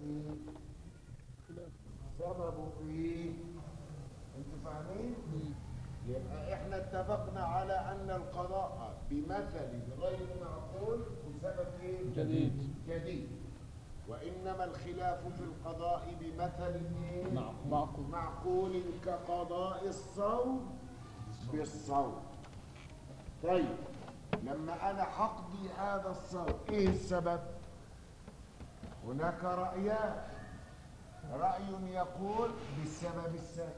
ايه سببه ايه انتوا فاهمين يبقى احنا اتفقنا على ان القضاء بمثل غير معقول بسبب ايه جديد. جديد وانما الخلاف في القضاء بمثل ايه معقول. معقول كقضاء الصوم بالصوم طيب لما انا حقضي هذا الصوم ايه السبب هناك رايان راي يقول بالسبب السابق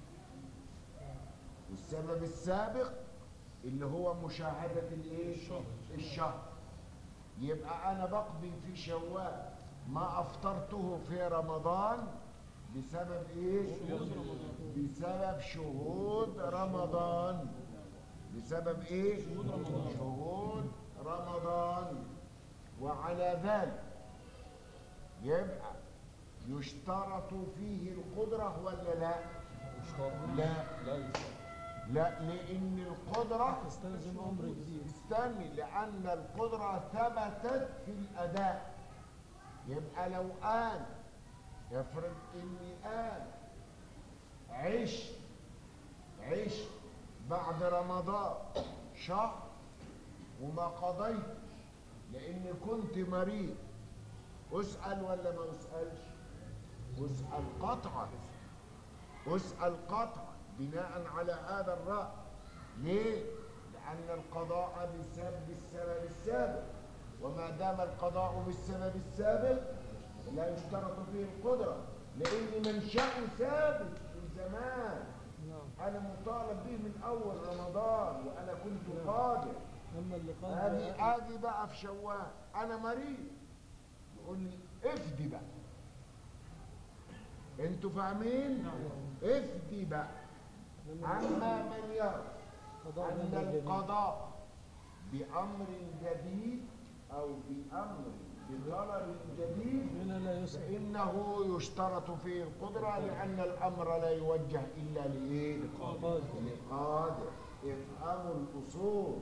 والسبب السابق اللي هو مشاهده الايه الشهر يبقى انا بقضي في شوال ما افطرته في رمضان بسبب ايه بسبب شهود رمضان بسبب ايه شهود رمضان وعلى ذلك يبقى يشترط فيه القدرة ولا لا لا لا يشترط لا لأن القدرة تستلزم امر جديد استني لأن القدرة ثبتت في الأداء يبقى لو أنا يفرض إني أنا عشت عشت بعد رمضان شهر وما قضيتش لأني كنت مريض أسأل ولا ما أسألش؟ أسأل قطعا أسأل قطعا بناء على هذا الرأي ليه؟ لأن القضاء بسبب السبب السابق وما دام القضاء بالسبب السابق لا يشترط فيه القدرة لأن منشأه ثابت من زمان نعم أنا مطالب به من أول رمضان وأنا كنت قادر اما اللي قال أجي أجي بقى في شوال أنا مريض يقول لي افدي بقى انتوا فاهمين؟ افدي بقى أما من يرى قضاء أن أمر جديد. القضاء بأمر جديد أو بأمر بضرر جديد هنا لا يسأل فإنه يشترط فيه القدرة لأن الأمر لا يوجه إلا لإيه؟ قادر. لقادر افهموا الأصول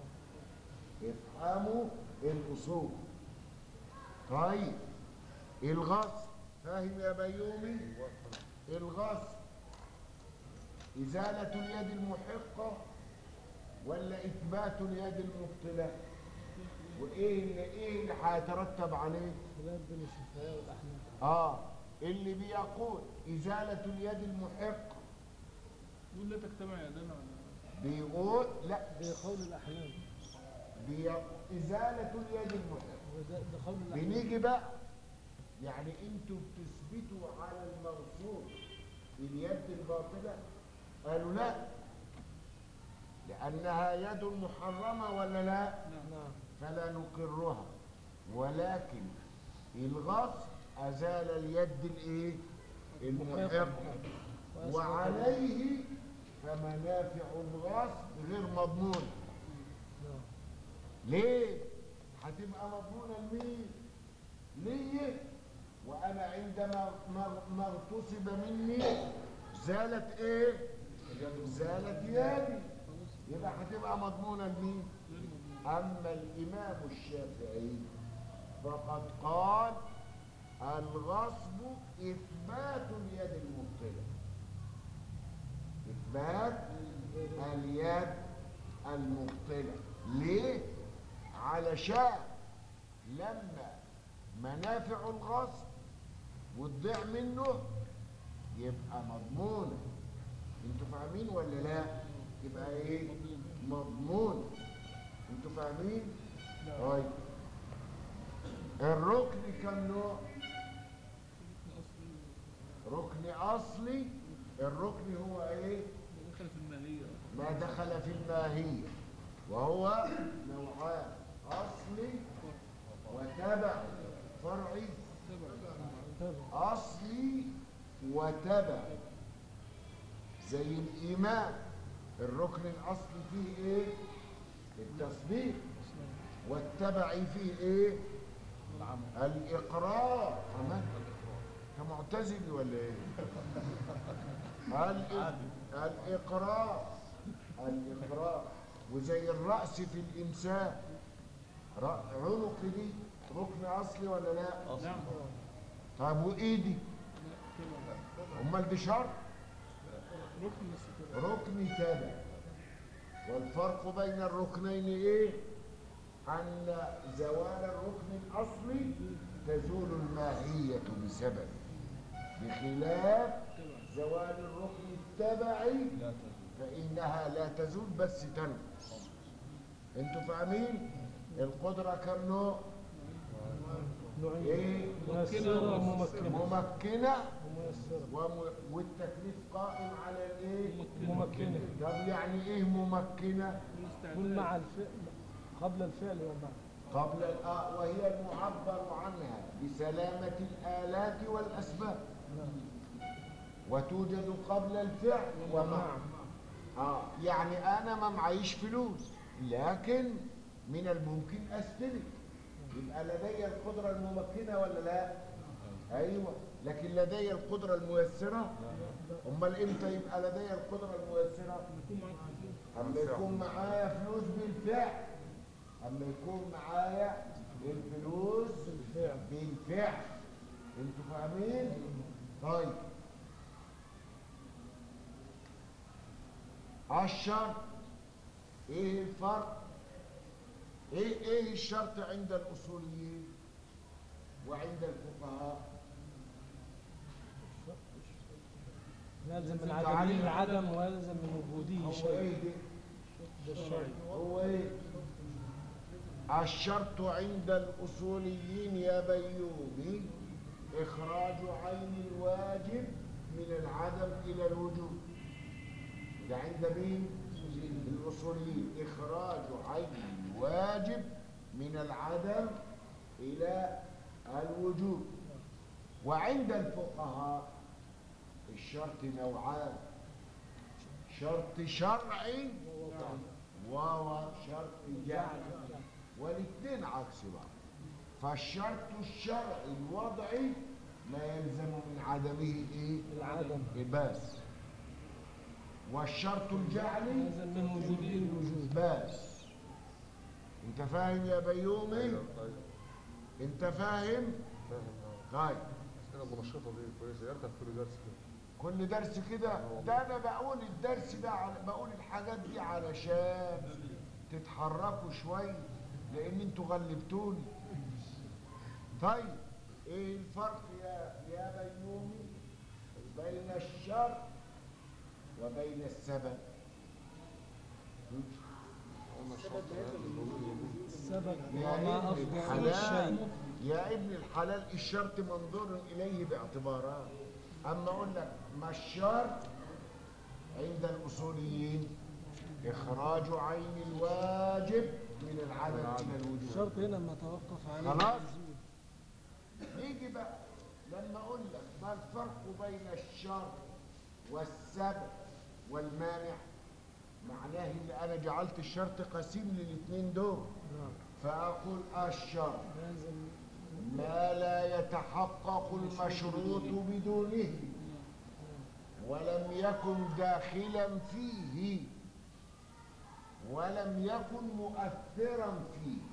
افهموا الأصول طيب الغصب فاهم يا بيومي؟ الغصب إزالة اليد المحقة ولا إثبات اليد المبطلة وإيه اللي إيه اللي هيترتب عليه خلاف بين الشافعية والأحناف آه اللي بيقول إزالة اليد المحقة يقول لا تجتمع يدنا ولا بيقول لا بقول الأحناف بي... إزالة اليد المحقة وده ده قول الأحناف بنيجي بقى يعني انتوا بتثبتوا على المغصوب اليد الباطلة قالوا لا لأنها يد محرمة ولا لا نعم فلا نقرها ولكن الغصب أزال اليد الايه المحقة وعليه فمنافع الغصب غير مضمونة نعم ليه هتبقى مضمونة لمين ليه وانا عندما ما- ما اغتصب مني زالت ايه زالت يدي يبقى هتبقى مضمونة لمين اما الامام الشافعي فقد قال الغصب اثبات اليد المبطله اثبات اليد المبطله ليه علشان لما منافع الغصب وتضيع منه يبقى مضمونة انتوا فاهمين ولا لا يبقى ايه مضمون انتوا فاهمين طيب الركن كم نوع ركن اصلي الركن هو ايه دخل في المالية ما دخل في الماهية وهو نوعان أصلي وتبع فرعي تابع أصلي وتبع زي الإيمان الركن الأصلي فيه إيه؟ التصديق والتبع فيه إيه؟ الإقرار كمان أنت معتزلي ولا إيه؟ الإ- الإقرار الإقرار وزي الرأس في الإنسان رأ- عنق دي ركن أصلي ولا لا؟ نعم طب وايدي لا تبع امال دي شرط ركن بس تبع ركن تابع والفرق بين الركنين ايه ان زوال الركن الاصلي تزول الماهيه بسبب بخلاف تبع زوال الركن التبعي لا تزول فانها لا تزول بس تنقص انتوا فاهمين القدره كم نوع نوعين ايه ميسرة وممكنة ممكنه وميسرة وم... والتكليف قائم على الايه ممكنة طب يعني ايه ممكنة كل مع الفعل قبل الفعل وبعد قبل الآ وهي المعبر عنها بسلامة الآلات والأسباب نعم وتوجد قبل الفعل ومع ومع آه يعني أنا ما معيش فلوس لكن من الممكن أستلك يبقى لدي القدرة الممكنة ولا لا؟ أيوة لكن لدي القدرة الميسرة أمال إمتى يبقى لدي القدرة الميسرة؟ يكون معاك فلوس أما يكون معايا فلوس بالفعل أما يكون معايا الفلوس بالفعل. بالفعل انتوا فاهمين؟ طيب الشرط ايه الفرق؟ ايه ايه الشرط عند الاصوليين وعند الفقهاء؟ يلزم من تعالي. عدمه العدم ويلزم من وجوده هو شيء ايه ده؟ ده الشرط هو ايه الشرط عند الاصوليين يا بيومي اخراج عين الواجب من العدم الى الوجود ده عند مين الاصوليين اخراج عين الواجب من العدم الى الوجود وعند الفقهاء الشرط نوعان شرط شرعي وهو شرط جعل والاثنين عكس بعض فالشرط الشرعي الوضعي ما يلزم من عدمه ايه العدم بس والشرط الجعلي يلزم من وجوده الوجود بس انت فاهم يا بيومي ايوه طيب انت فاهم فاهم اه طيب كده المنشطه دي كويسه يا ريتها في كل درس كده كل درس كده ده انا بقول الدرس ده على بقول الحاجات دي علشان تتحركوا شويه لان انتوا غلبتوني طيب ايه الفرق يا يا بيومي بين الشر وبين السبب قلنا الشرط الوجود السبب يا وما ابن أفضل الحلال الشيء يا ابن الحلال الشرط منظور إليه باعتبارات أما أقول لك ما الشرط عند الأصوليين إخراج عين الواجب من العدم إلى الوجود الشرط هنا ما توقف عليه خلاص. الوجود. نيجي بقى لما أقول لك ما الفرق بين الشرط والسبب والمانع معناه ان انا جعلت الشرط قسيم للاثنين دول نعم فاقول الشرط لازم ما لا يتحقق المشروط بدونه ولم يكن داخلا فيه ولم يكن مؤثرا فيه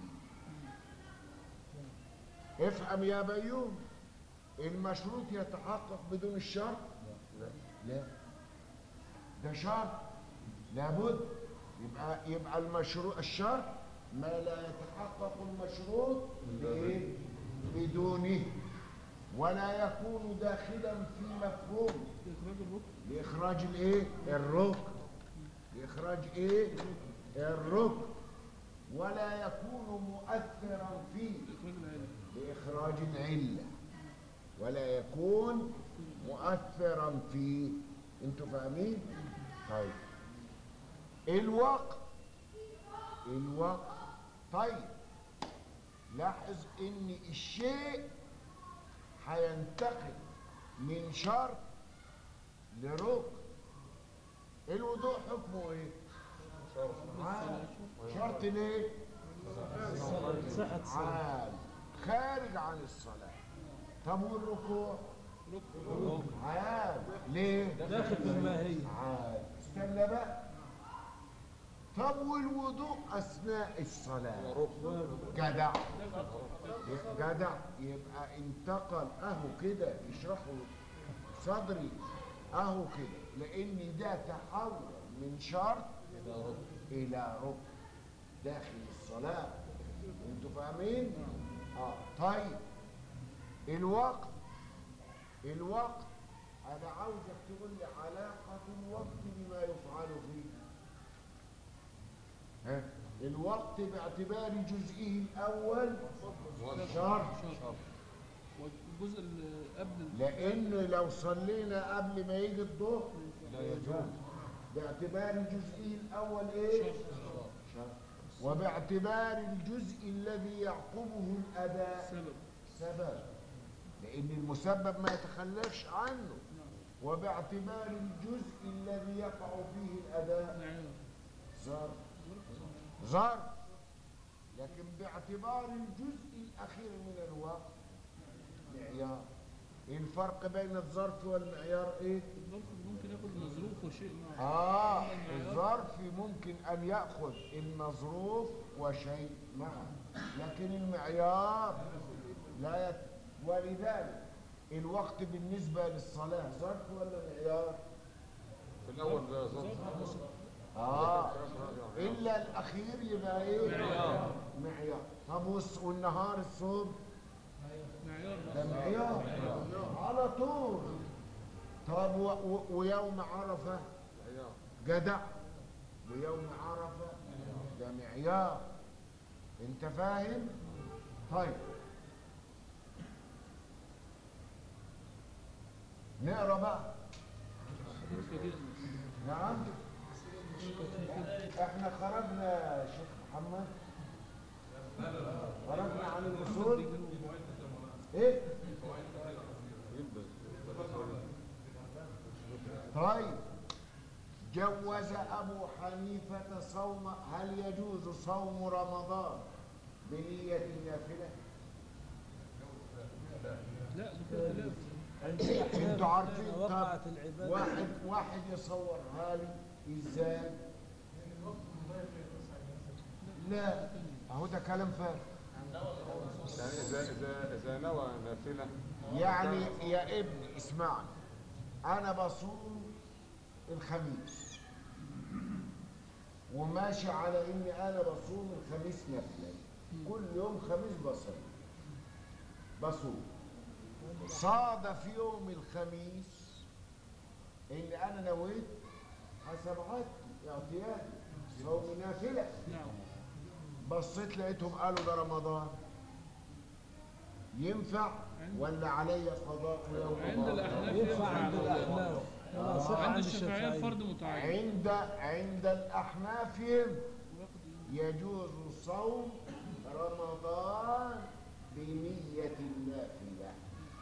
افهم يا بيوم المشروط يتحقق بدون الشرط لا لا ده شرط لابد يبقى يبقى المشروع الشرط ما لا يتحقق المشروط بإيه؟ بدونه ولا يكون داخلا في مفهوم إخراج الركن لإخراج الإيه؟ الركن لإخراج إيه؟ الركن ولا يكون مؤثرا فيه إخراج العلم لإخراج العلة ولا يكون مؤثرا فيه انتوا فاهمين؟ طيب الوقت الوقت طيب لاحظ ان الشيء هينتقل من شرط لركن الوضوء حكمه ايه؟ شرط عام. شرط ليه؟ صحة الصلاة عام خارج عن الصلاة طب والركوع ركن عام ليه؟ داخل في الماهية عام استنى بقى طب والوضوء اثناء الصلاه ركن جدع جدع يبقى انتقل اهو كده يشرحوا صدري اهو كده لان ده تحول من شرط الى ركن داخل الصلاه انتوا فاهمين اه طيب الوقت الوقت انا عاوزك تقول لي علاقه الوقت بما يفعل فيه ها الوقت باعتبار جزئه الاول شرط شرط والجزء اللي قبل لان لو صلينا قبل ما يجي الظهر لا يجوز باعتبار جزئه الاول ايه شرط وباعتبار الجزء الذي يعقبه الاداء سبب سبب لان المسبب ما يتخلفش عنه وباعتبار الجزء الذي يقع فيه الاداء معيار ظرف ظرف لكن باعتبار الجزء الاخير من الوقت معيار الفرق بين الظرف والمعيار ايه الظرف ممكن ياخد مظروف وشيء معه اه أما المعيار الظرف ممكن ان ياخذ المظروف وشيء معه لكن المعيار لا يت... ولذلك الوقت بالنسبه للصلاه ظرف ولا معيار في الاول ده ظرف اه الا الاخير يبقى ايه معيار. معيار طب والس- والنهار الصوم معيار ده معيار على طول طب و... و... ويوم عرفه معيار جدع ويوم عرفه ده معيار انت فاهم طيب نقرا بقى فاجئنا نعم احنا خرجنا يا شيخ محمد خرجنا عن الاصول ايه جدا طيب جوز ابو حنيفه صوم هل يجوز صوم رمضان بنيه النافله لا ده فيها خلاف عند الأحناف انتوا عارفين طب وقعت العبادة واحد واحد يصورها لي ازاي لا اهو ده كلام فارغ يعني اذا اذا اذا نوى نافله يعني يا ابني اسمعني انا بصوم الخميس وماشي على اني انا بصوم الخميس نفلا كل يوم خميس بصوم بصوم صادف يوم الخميس ان انا نويت حسب عادتي اعتيادي صوم نافله نعم بصيت لقيتهم قالوا ده رمضان ينفع ولا علي قضاء يوم عند الأحناف ينفع عند ينفع. الأحناف ولا صح عند عند الشافعية الشافعية فرض متعين عند عند الأحناف ينفع. واخد يجوز صوم رمضان بنية النافلة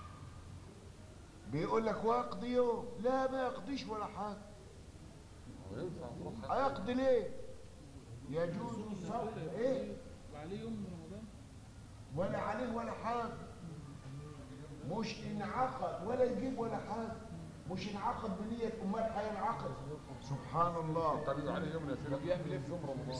بيقول لك واقضي يوم لا ما يقضيش ولا حاجة هو ينفع تروح حتى هيقضي ليه يجوز صوم ايه وعليه يوم رمضان ولا عليه ولا حاجة مش انعقد ولا يجيب ولا حاجة مش انعقد بنية امال هينعقد سبحان الله طب عليه يوم نافله بيعمل ايه في يوم رمضان؟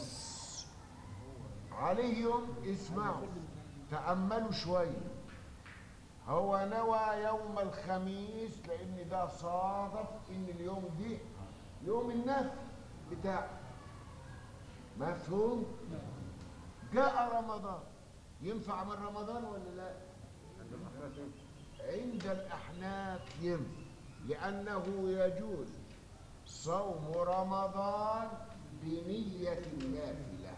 عليه يوم اسمعوا تأملوا شوية هو نوى يوم الخميس لأن ده صادف إن اليوم دي يوم النفل بتاعه مفهوم؟ جاء رمضان ينفع من رمضان ولا لا؟ عند الاحناف ينفع عند الأحناف ينفع لأنه يجوز صوم رمضان بنية النافلة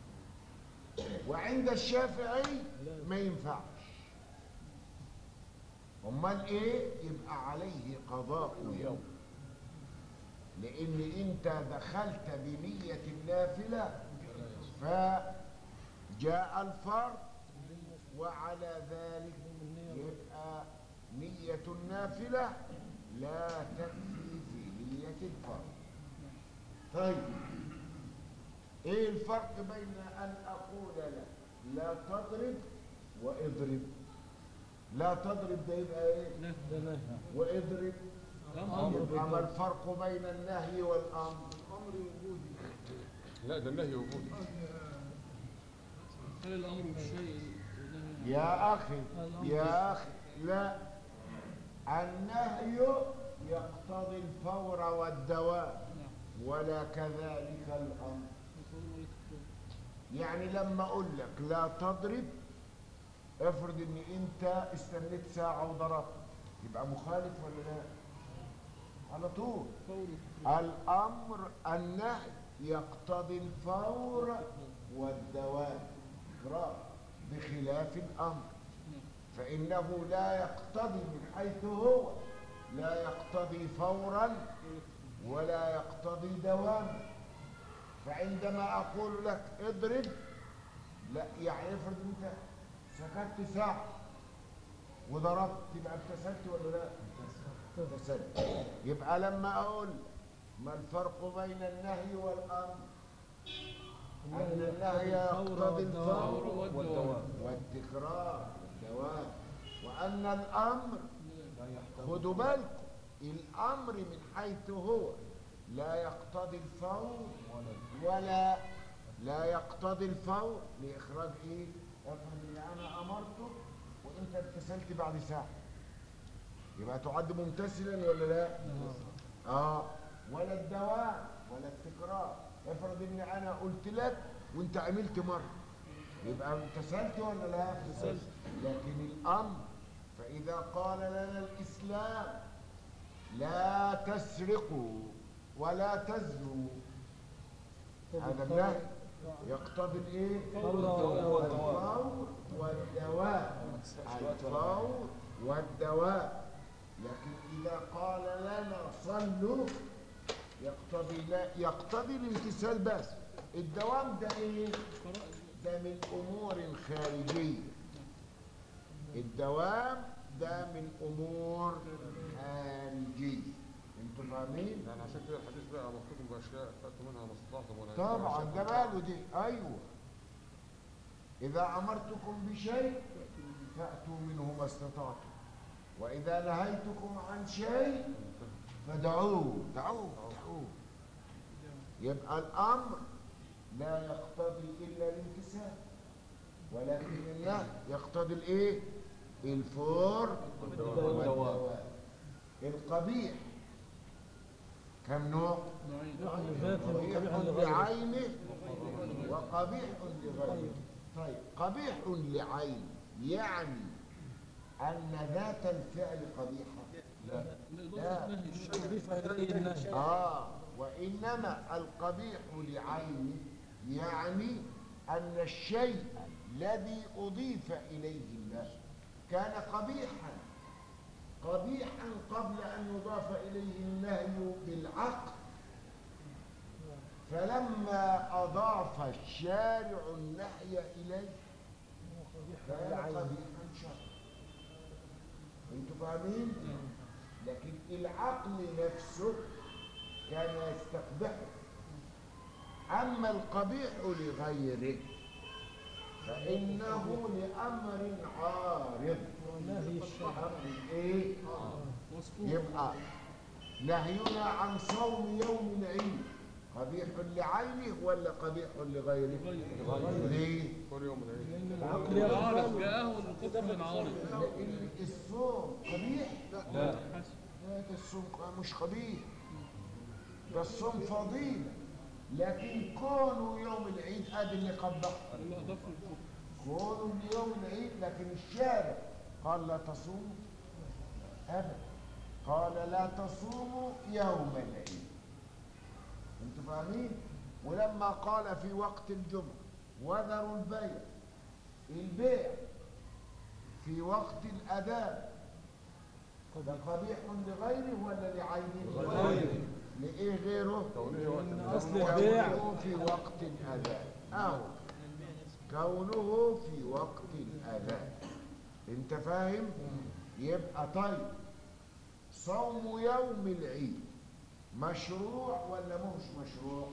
وعند الشافعي ما ينفعش امال ايه يبقى عليه قضاء يوم لان انت دخلت بنية النافلة فجاء الفرض وعلى ذلك يبقى نية النافلة لا تكفي في نية الفرض طيب ايه الفرق بين ان اقول لك لا تضرب واضرب لا تضرب ده يبقى ايه لا ده نهي واضرب أمر يبقى ما الفرق بين النهي والامر لا ده النهي وجودي هل الامر بالشيء والنهي يا أخي يا أخي لا النهي يقتضي الفور والدوام نعم ولا كذلك الأمر الفور ولا التكرار يعني لما أقول لك لا تضرب افرض إن أنت استنيت ساعة وضربت يبقى مخالف ولا لا؟ على طول فور والتكرار الأمر النهي يقتضي الفور والدوام إقرار بخلاف الأمر نعم فإنه لا يقتضي من حيث هو لا يقتضي فورا ولا يقتضي دواما فعندما أقول لك اضرب لا يعني افرض أنت سكت ساعة وضربت يبقى امتثلت ولا لا؟ امتثلت يبقى لما أقول ما الفرق بين النهي والأمر؟ أن النهي يقتضي الفور والدوام والتكرار والدوام وأن الأمر خدوا بالكم الأمر من حيث هو لا يقتضي الفور ولا لا يقتضي الفور لإخراج إيه؟ افرض إن أنا أمرتك وأنت امتثلت بعد ساعة يبقى تعد ممتثلا ولا لا؟ آه ولا الدوام ولا التكرار افرض إن أنا قلت لك وأنت عملت مرة يبقى امتثلت ولا لا؟ امتثلت. لكن الأمر فإذا قال لنا الإسلام لا تسرقوا ولا تزنوا هذا النهي يقتضي الايه؟ فور الفور والدواء الفور والدواء لكن إذا قال لنا صلوا يقتضي لا يقتضي الامتثال بس الدوام ده ايه؟ فرائض ده من امور خارجيه الدوام ده من امور خارجيه انتوا فاهمين يعني عشان كده الحديث بقى مكتوب باشياء فاتوا منها ما استطعتم ولا طبعا ده ماله دي ايوه اذا امرتكم بشيء فاتوا منه ما استطعتم واذا نهيتكم عن شيء فدعوه دعوه دعوه يبقى الامر لا يقتضي الا الامتثال ولكن النهي يقتضي الايه الفور والدوام القبيح كم نوع نوعين يعني ذات قبيح وقبيح لغيره لعينه وقبيح لغيره طيب قبيح لعينه يعني أن ذات الفعل قبيحة لا لإضافة نهي الشيء يضيف إليه النهي آه وإنما القبيح لعينه يعني أن الشيء الذي أضيف إليه النهي كان قبيحا قبيحا قبل أن يضاف إليه النهي بالعقل فلما أضاف الشارع النهي إليه كان قبيحا شرعا انتوا فاهمين؟ لكن العقل نفسه كان يستقبحه أما القبيح لغيره فإنه لأمر عارض ونهي الشرع أمر إيه؟ مذكور يبقى نهينا عن صوم يوم العيد قبيح لعينه ولا قبيح لغيره؟ غير ليه؟ كل يوم العيد لأن العقل عارض يقبل جاءه الكفر من عارض لأن الصوم قبيح حسن لا ده الصوم مش قبيح ده الصوم فضيلة لكن كونه يوم العيد ادي اللي قبح ولا أضاف الكفر كونه يوم العيد لكن الشارع قال لا تصوموا ابدا قال لا تصوموا يوم العيد انتوا فاهمين ولما قال في وقت الجمعة وذروا البيع البيع في وقت الأذان ده قبيح لغيره ولا لعينه؟ لغيره. لإيه غيره؟ كونه وقت إن الجمعة. أصل البيع كونه في وقت الأذان أو كونه في وقت الأذان أنت فاهم؟ يبقى طيب صوم يوم العيد مشروع ولا مش مشروع؟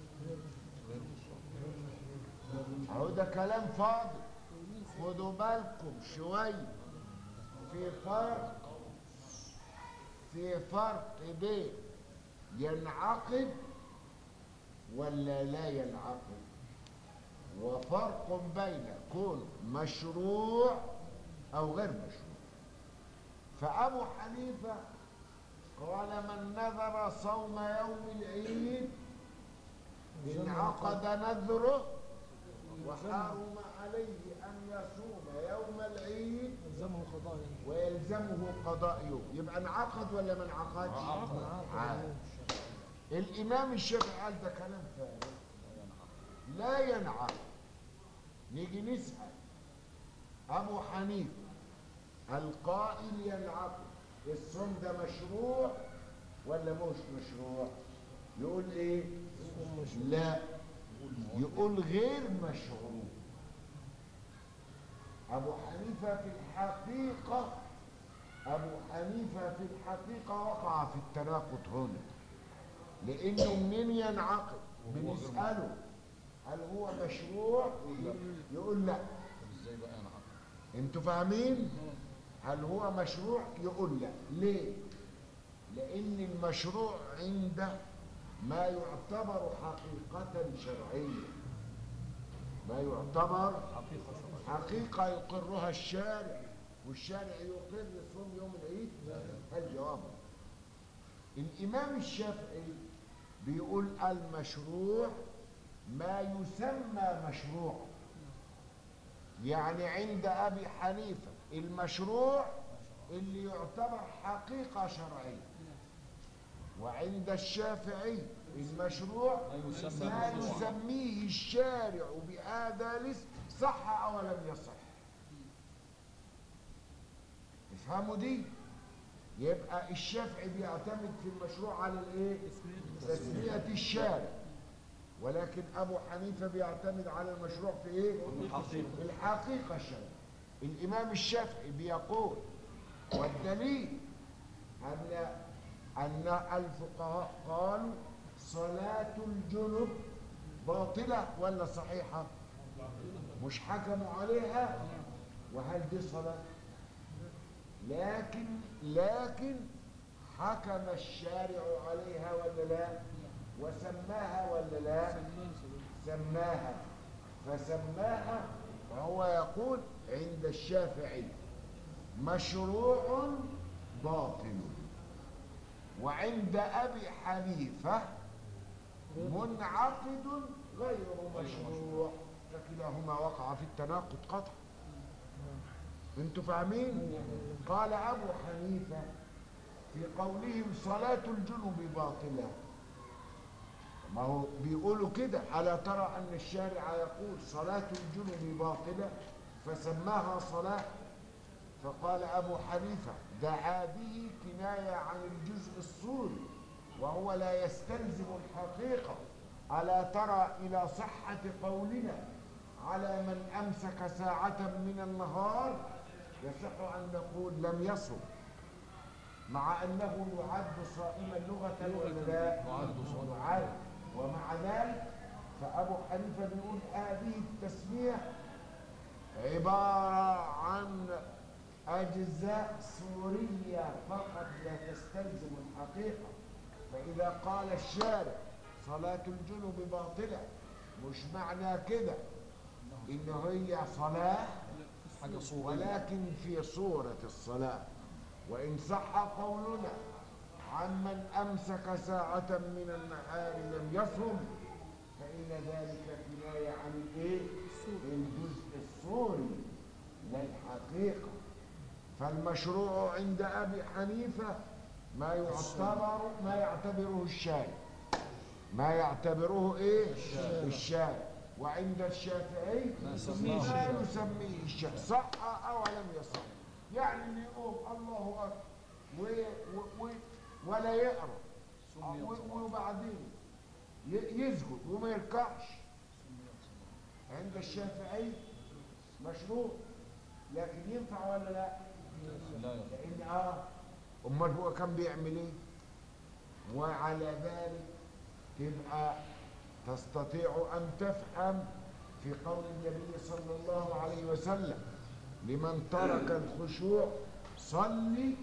أهو ده كلام فاضي خدوا بالكم شوية في فرق في فرق بين ينعقد ولا لا ينعقد وفرق بين كون مشروع أو غير مشروع فأبو حنيفة قال من نذر صوم يوم العيد انعقد نذره وحرم عليه أن يصوم يوم العيد يلزمه قضاء يوم. ويلزمه قضاء يوم يبقى انعقد ولا ما انعقدش؟ عقد. الإمام الشافعي قال ده كلام فارغ لا ينعقد نيجي نسأل أبو حنيفة القائل ينعقد الصوم ده مشروع ولا مش مشروع؟ يقول إيه؟ لا يقول غير مشروع أبو حنيفة في الحقيقة أبو حنيفة في الحقيقة وقع في التناقض هنا لأنه منين ينعقد بنسأله هل هو مشروع يقول لا ازاي بقى انا انتوا فاهمين هل هو مشروع يقول لا ليه لأن المشروع عنده ما يعتبر حقيقة شرعية ما يعتبر حقيقة يقرها الشارع والشارع يقر صوم يوم العيد الجواب الإمام الشافعي بيقول المشروع ما يسمى مشروع يعني عند أبي حنيفة المشروع اللي يعتبر حقيقة شرعية وعند الشافعي المشروع ما يسميه الشارع بهذا الاسم صح أو لم يصح افهموا دي يبقى الشافعي بيعتمد في المشروع على الايه تسمية الشارع ولكن ابو حنيفه بيعتمد على المشروع في ايه في الحقيقه الشرعيه الامام الشافعي بيقول والدليل ان ان الفقهاء قالوا صلاه الجنب باطله ولا صحيحه مش حكموا عليها وهل دي صلاه لكن لكن حكم الشارع عليها ولا لا وسماها ولا لا سماها فسماها وهو يقول عند الشافعي مشروع باطل وعند ابي حنيفه منعقد غير مشروع فكلاهما وقع في التناقض قطعا انتوا فاهمين قال ابو حنيفه في قولهم صلاه الجنب باطله ما هو بيقولوا كده ألا ترى أن الشارع يقول صلاة الجنب باطلة فسماها صلاة فقال أبو حنيفة دعا به كناية عن الجزء الصوري وهو لا يستلزم الحقيقة ألا ترى إلى صحة قولنا على من أمسك ساعة من النهار يصح أن نقول لم يصم مع أنه يعد صائما لغة ولا لا؟ يعد ومع ذلك فأبو حنيفة بيقول هذه التسمية عبارة عن أجزاء سورية فقط لا تستلزم الحقيقة فإذا قال الشارع صلاة الجنب باطلة مش معنى كده إن هي صلاة حاجه صوريه ولكن في صورة الصلاة وإن صح قولنا عن من أمسك ساعة من النهار لم يصم فإن ذلك كناية عن الإيه؟ الجزء الصوري لا الحقيقة فالمشروع عند أبي حنيفة ما يعتبر ما يعتبره الشارع ما يعتبره إيه؟ الشارع وعند الشافعي ما ما سماه يسميه الشارع صح أو لم يصح يعني اللي يقول الله أكبر و... و... و... ولا يقرأ و- وبعدين ي- يسجد وما يركعش عند الشافعي مشروع لكن ينفع ولا لا لا يا لان اه امال هو كان بيعمل ايه وعلى ذلك تبقى تستطيع ان تفهم في قول النبي صلى الله عليه وسلم لمن ترك الخشوع صلي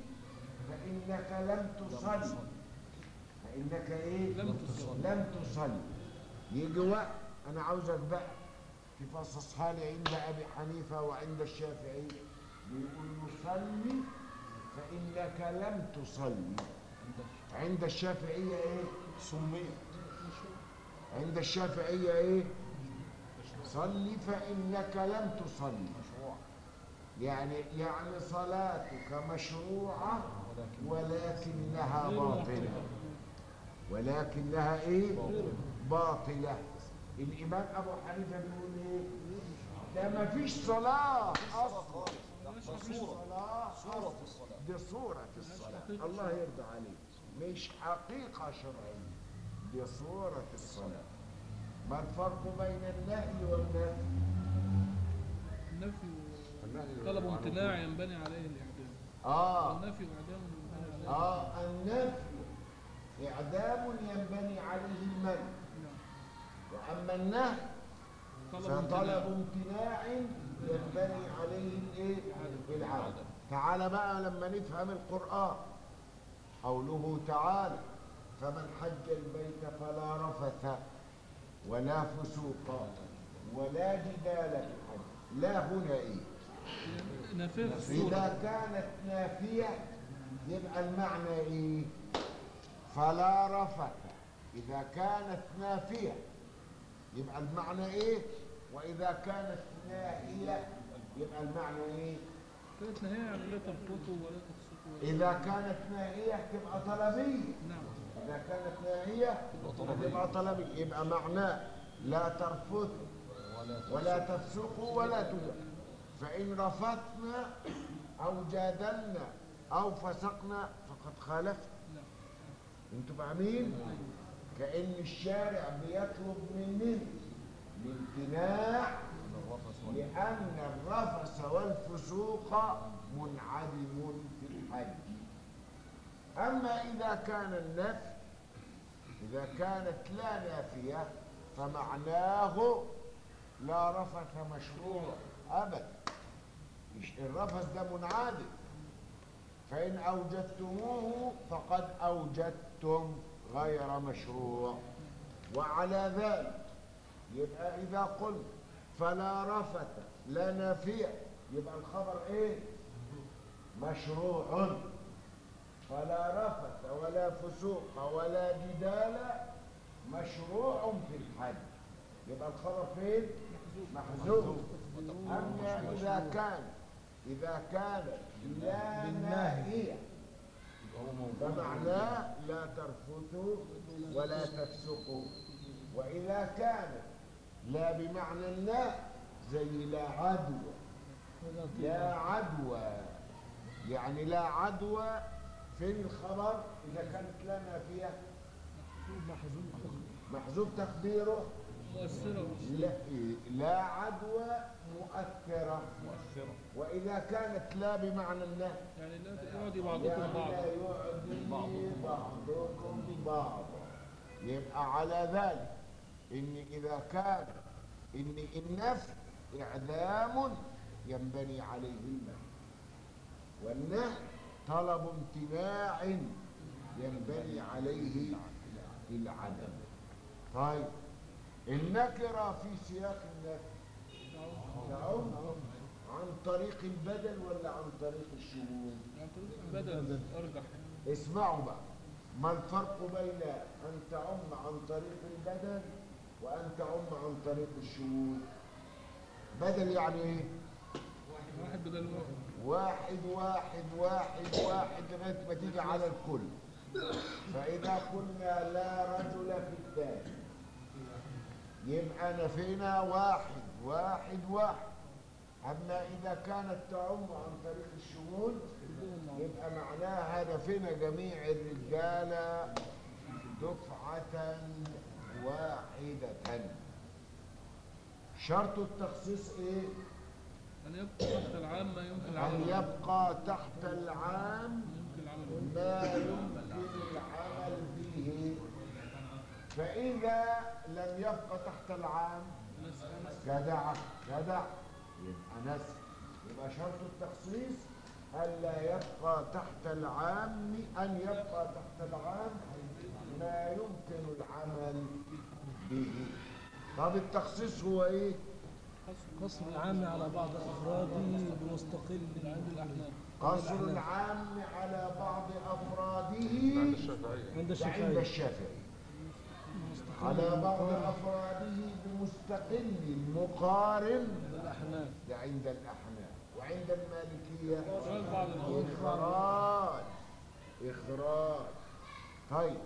فانك لم تصلي فانك ايه لم تصلي. لم تصلي يجي وقت انا عاوزك بقى تفصصها لي عند ابي حنيفه وعند الشافعي بيقول له صلي فانك لم تصلي عند الشافعيه ايه سمية عند الشافعيه ايه صلي فانك لم تصلي مشروع يعني يعني صلاتك مشروعه ولكن ولكنها غير باطله محترمة. ولكنها ايه باطلة. باطله الامام ابو حنيفه بيقول ايه ده ما فيش صلاه اصلا ده مفيش صورة صلاه صورة أصلاً. الصلاة دي صورة الصلاة حقيقة الله يرضى عليك مش حقيقة شرعية دي صورة الصلاة ما الفرق بين النهي والنفي النفي النهي طلب عن امتناع الوجوب. ينبني عليه الإعدام آه والنفي وإعدام ينبني عليه آه النفي إعدام ينبني عليه المنع نعم. وأما النهي طلب فطلب امتناع امتناع ينبني عليه الايه العدم تعال بقى لما نفهم القرآن قوله تعالى فمن حج البيت فلا رفث ولا فسوق ولا جدال في الحج لا هنا ايه نافية في الصورة إذا كانت نافية يبقى المعنى إيه؟ فلا رفث إذا كانت نافية يبقى المعنى إيه؟ وإذا كانت ناهية يبقى المعنى إيه؟ كانت نهاية يعني لا ترفضوا ولا تفسقوا ولا- إذا كانت ناهية تبقى طلبية نعم إذا كانت ناهية تبقى طلبية يبقى معناه لا ترفث ولا ولا تفسقوا ولا تجادلوا فإن رفثنا أو جادلنا أو فسقنا فقد خالفنا نعم انتوا فاهمين؟ كأن الشارع بيطلب مننا الامتناع الرفث ولا لأن الرفث والفسوق منعدم في الحج أما إذا كان النفي إذا كانت لا نافية فمعناه لا رفث مشروع أبدا مش- الرفث ده منعدم فإن أوجدتموه فقد أوجدتم غير مشروع وعلى ذلك يبقى إذا قلت فلا رفث لا نافية يبقى الخبر إيه؟ مشروع فلا رفث ولا فسوق ولا جدال مشروع في الحج يبقى الخبر فين؟ محذوف أما إذا كان إذا كانت لا ناهية يبقى هو موجود فمعناه لا ترفثوا ولا تفسقوا وإذا كانت لا بمعنى اللا زي لا عدوى لا عدوى يعني لا عدوى فين الخبر إذا كانت لا نافية محذوف تقديره مؤثرة لا, لا عدوى مؤثرة مؤثرة وإذا كانت لا بمعنى النهي يعني لا يعدي بعضكم يعني بعضا لا يعدي بعضكم بعضا يبقى على ذلك ان اذا كان ان النفي اعدام ينبني عليه المنع والنهي طلب امتناع ينبني عليه العدم طيب النكره في سياق النفي تعم عن طريق البدل ولا عن طريق الشمول يعني طريق بدل أرجح اسمعوا بقى ما الفرق بين أن تعم عن طريق البدل وأن تعم عن طريق الشمول بدل يعني ايه واحد بدل واحد واحد واحد واحد واحد لغاية ما تيجي على الكل فإذا قلنا لا رجل في الثاني يبقى نفينا واحد واحد واحد أما إذا كانت تعم عن طريق الشمول يبقى معناها نفينا جميع الرجالة دفعة واحدة شرط التخصيص ايه؟ أن يبقى تحت العام ما يمكن أن العمل يبقى تحت العام يمكن العمل ما يمكن العمل به فإذا لم يبقى تحت العام جدع جدع يبقى نسي يبقى شرط التخصيص ألا يبقى تحت العام أن يبقى تحت العام ما يمكن العمل به طب التخصيص هو ايه قصر العام على بعض أفراده بمستقل عند الأحناف قصر العام على بعض افراده عند الشافعية عند ده عند الشافعي الشافعي على بعض افراده بمستقل مقارن عند الأحناف ده عند الاحناف وعند المالكيه بعض الأول إخراج إخراج طيب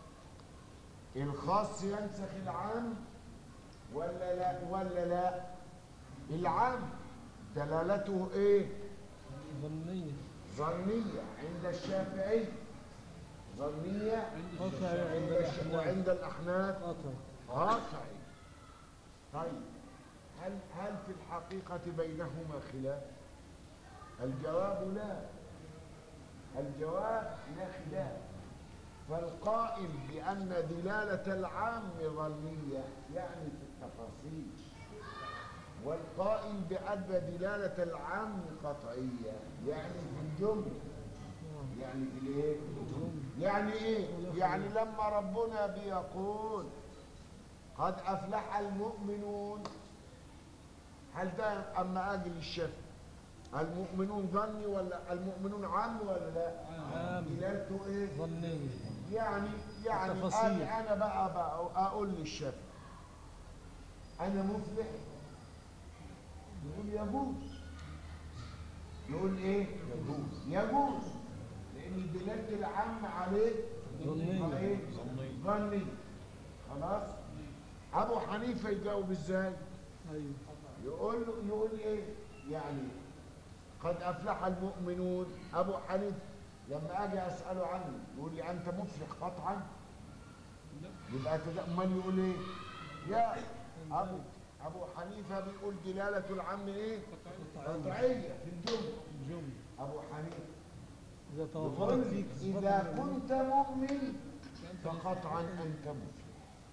الخاص ينسخ العام ولا لا ولا لا العام دلالته ايه ظنية ظنية عند الشافعي ظنية قطعي عند عند الش- الأحناف وعند الأحناف قطعي قاطعي طيب هل هل في الحقيقة بينهما خلاف؟ الجواب لا الجواب لا خلاف فالقائل بأن دلالة العام ظنية يعني في التفاصيل والقائل بأن دلالة العام قطعية يعني في الجملة يعني في الايه؟ يعني ايه؟ يعني لما ربنا بيقول قد أفلح المؤمنون هل ده أما أجل الشفع المؤمنون ظني ولا المؤمنون عام ولا لا؟ عام. دلالته ايه؟ ظنية يعني يعني تفاصيل. أنا, أنا بقى, بقى أقول للشافعي أنا مفلح يقول يجوز يقول إيه؟ يجوز يجوز لأن دلالة العام عليه ظنية. إيه؟ ظني خلاص أبو حنيفة يجاوب إزاي؟ أيوه يقول له يقول إيه؟ يعني قد أفلح المؤمنون أبو حنيفة لما أجي أسأله عنه يقول لي أنت مفلح قطعا يبقى كده أمال يقول إيه؟ يا أبو أبو حنيفة بيقول دلالة العم إيه؟ قطعية في الجملة جملة أبو حنيفة إذا يقول توفرت فيك إذا كنت مؤمن فقطعا أنت مفلح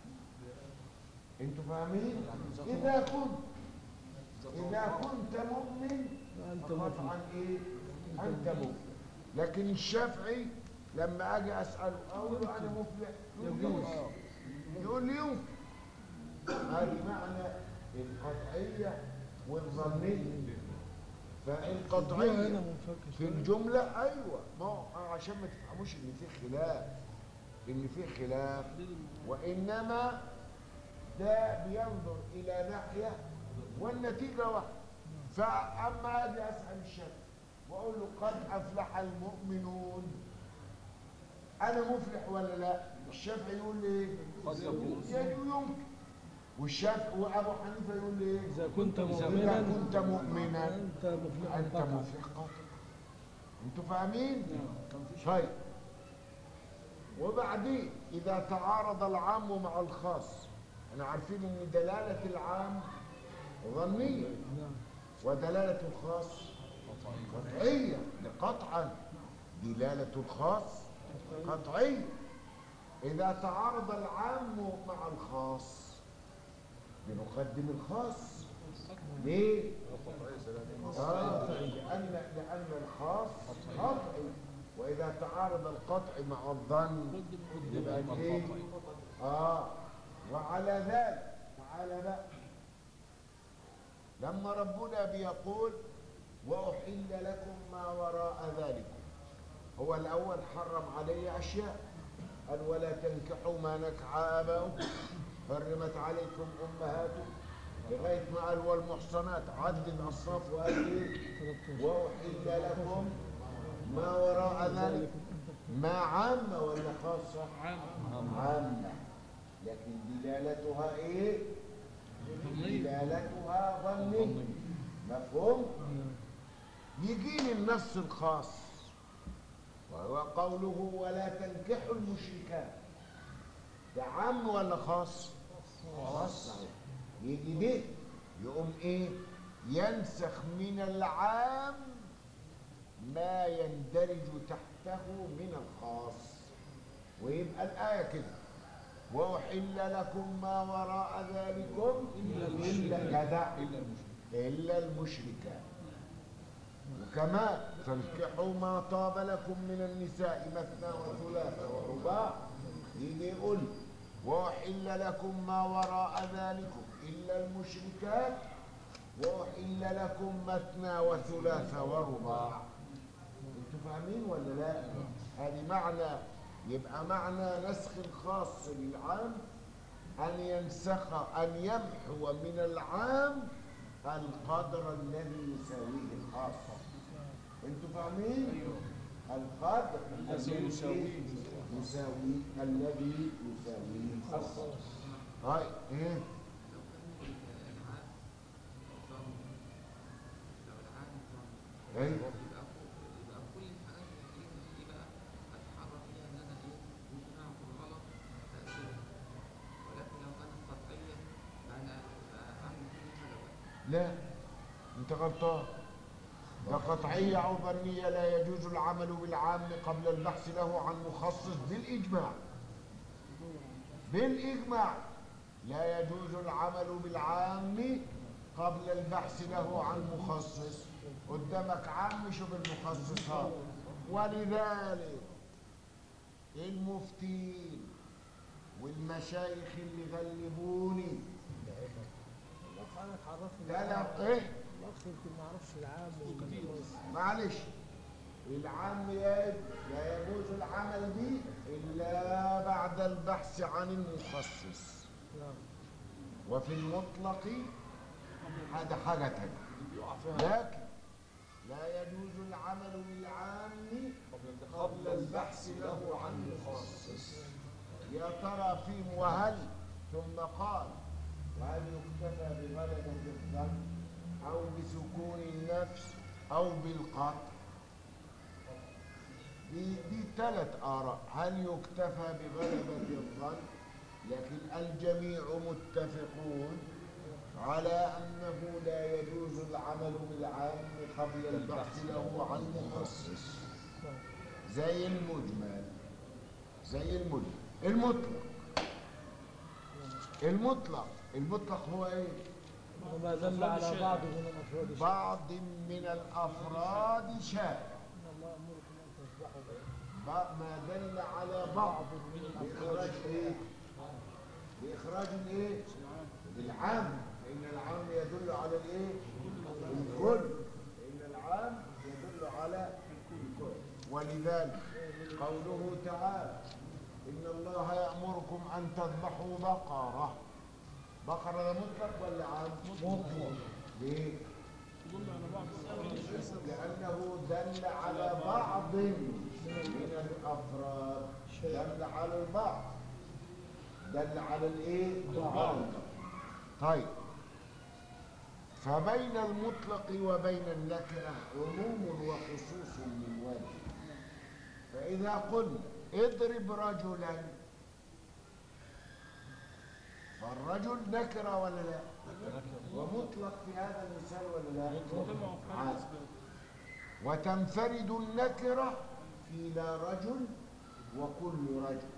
أنتوا فاهمين؟ إذا كنت إذا كنت مؤمن أنت فقطعا مفلح إيه؟ أنت مفلح لكن الشافعي لما أجي أسأله أقول له أنا مفلح يقول يجوز. لي يقول لي يمكن هذه معنى القطعية والظنية فالقطعية هنا منفك في الجملة أيوة ما هو عشان ما تفهموش إن في خلاف إن في خلاف وإنما ده بينظر إلى ناحية والنتيجة واحدة فأما أجي أسأل الشافعي وأقول له قد أفلح المؤمنون أنا مفلح ولا لا؟ الشافعي يقول لي إيه؟ قد يكون. يعني يمكن والشافعي وأبو حنيفة يقول لي إيه؟ إذا كنت إذا مؤمنا كنت مؤمنا أنت مفلح أنت قطعا مفلح قاطع أنتوا فاهمين؟ طيب وبعدين إذا تعارض العام مع الخاص احنا عارفين إن دلالة العام ظنية نعم ودلالة الخاص قطعية قطعا دلالة الخاص قطعية إذا تعارض العام مع الخاص بنقدم الخاص ليه؟ آه، لأن لأن الخاص قطعي وإذا تعارض القطع مع الظن يبقى ايه؟ آه وعلى ذلك تعالى بقى لما ربنا بيقول وأحل لكم ما وراء ذلكم هو الأول حرم علي أشياء قال ولا تنكحوا ما نكح آباؤكم حرمت عليكم أمهاتكم لغاية ما قال والمحصنات عدد أصناف وقال إيه 13 وأحل لكم ما وراء ذلك ما عامة ولا خاصة؟ عام عامة لكن دلالتها إيه؟ دلالتها ظنية مفهوم؟ يجيني النص الخاص وهو قوله ولا تنكحوا المشركات ده عام ولا خاص؟ خاص صحيح. يجي ده يقوم ايه؟ ينسخ من العام ما يندرج تحته من الخاص ويبقى الآية كده وأحل لكم ما وراء ذلكم إلا جدع إلا المشركات وكمان فانكحوا ما طاب لكم من النساء مثنى وثلاث ورباع يجي يقول وأحل لكم ما وراء ذلكم إلا المشركات وأحل لكم مثنى وثلاث ورباع انتوا فاهمين ولا لا؟ هذه معنى يبقى معنى نسخ الخاص للعام أن ينسخ أن يمحو من العام القدر الذي يساويه الخاص انتوا فاهمين؟ القدر الذي يساويه يساوي الذي يساويه الخاص هاي ايه ايوه لا انت غلطان ده قطعية أو ظنية لا يجوز العمل بالعام قبل البحث له عن مخصص بالإجماع بالإجماع لا يجوز العمل بالعام قبل البحث له عن مخصص قدامك عام شوف المخصصات ولذلك المفتين والمشايخ اللي غلبوني الاخ انا اتعرفت لا لا ايه الاخ يمكن ما يعرفش العام والخاص معلش العام يا لا يجوز العمل به إلا بعد البحث عن المخصص نعم وفي المطلق هذا حاجة تانية لكن لا يجوز العمل بالعام قبل البحث له عن مخصص يا ترى في وهل ثم قال وهل يكتفى بغلبة الظن أو بسكون النفس أو بالقطع دي دي ثلاث آراء هل يكتفى بغلبة الظن لكن الجميع متفقون على أنه لا يجوز العمل بالعام قبل البحث له عن مخصص زي المجمل زي المجمل المطلق المطلق المطلق هو ايه وما دل على بعض من الافراد شيء بعض من الافراد شاء ان الله يامركم ان تذبحوا ب- ما دل على بعض بإخراج ايه بإخراج الايه العام لأن العام يدل على الايه الكل لأن العام يدل على الكل ولذلك قوله تعالى إن الله يأمركم أن تذبحوا بقرة بقرة ده مطلق ولا عام؟ مطلق ليه؟ يدل على بعض الأفراد لأنه دل على بعض من الأفراد دل على البعض دل على الإيه؟ البعض طيب فبين المطلق وبين النكرة عموم وخصوص من وجه فإذا قلنا اضرب رجلا فالرجل نكرة ولا لا؟ ومطلق في هذا المثال ولا لا؟ مجتمع في حال عاد. الأسباب وتنفرد النكرة في لا رجل وكل رجل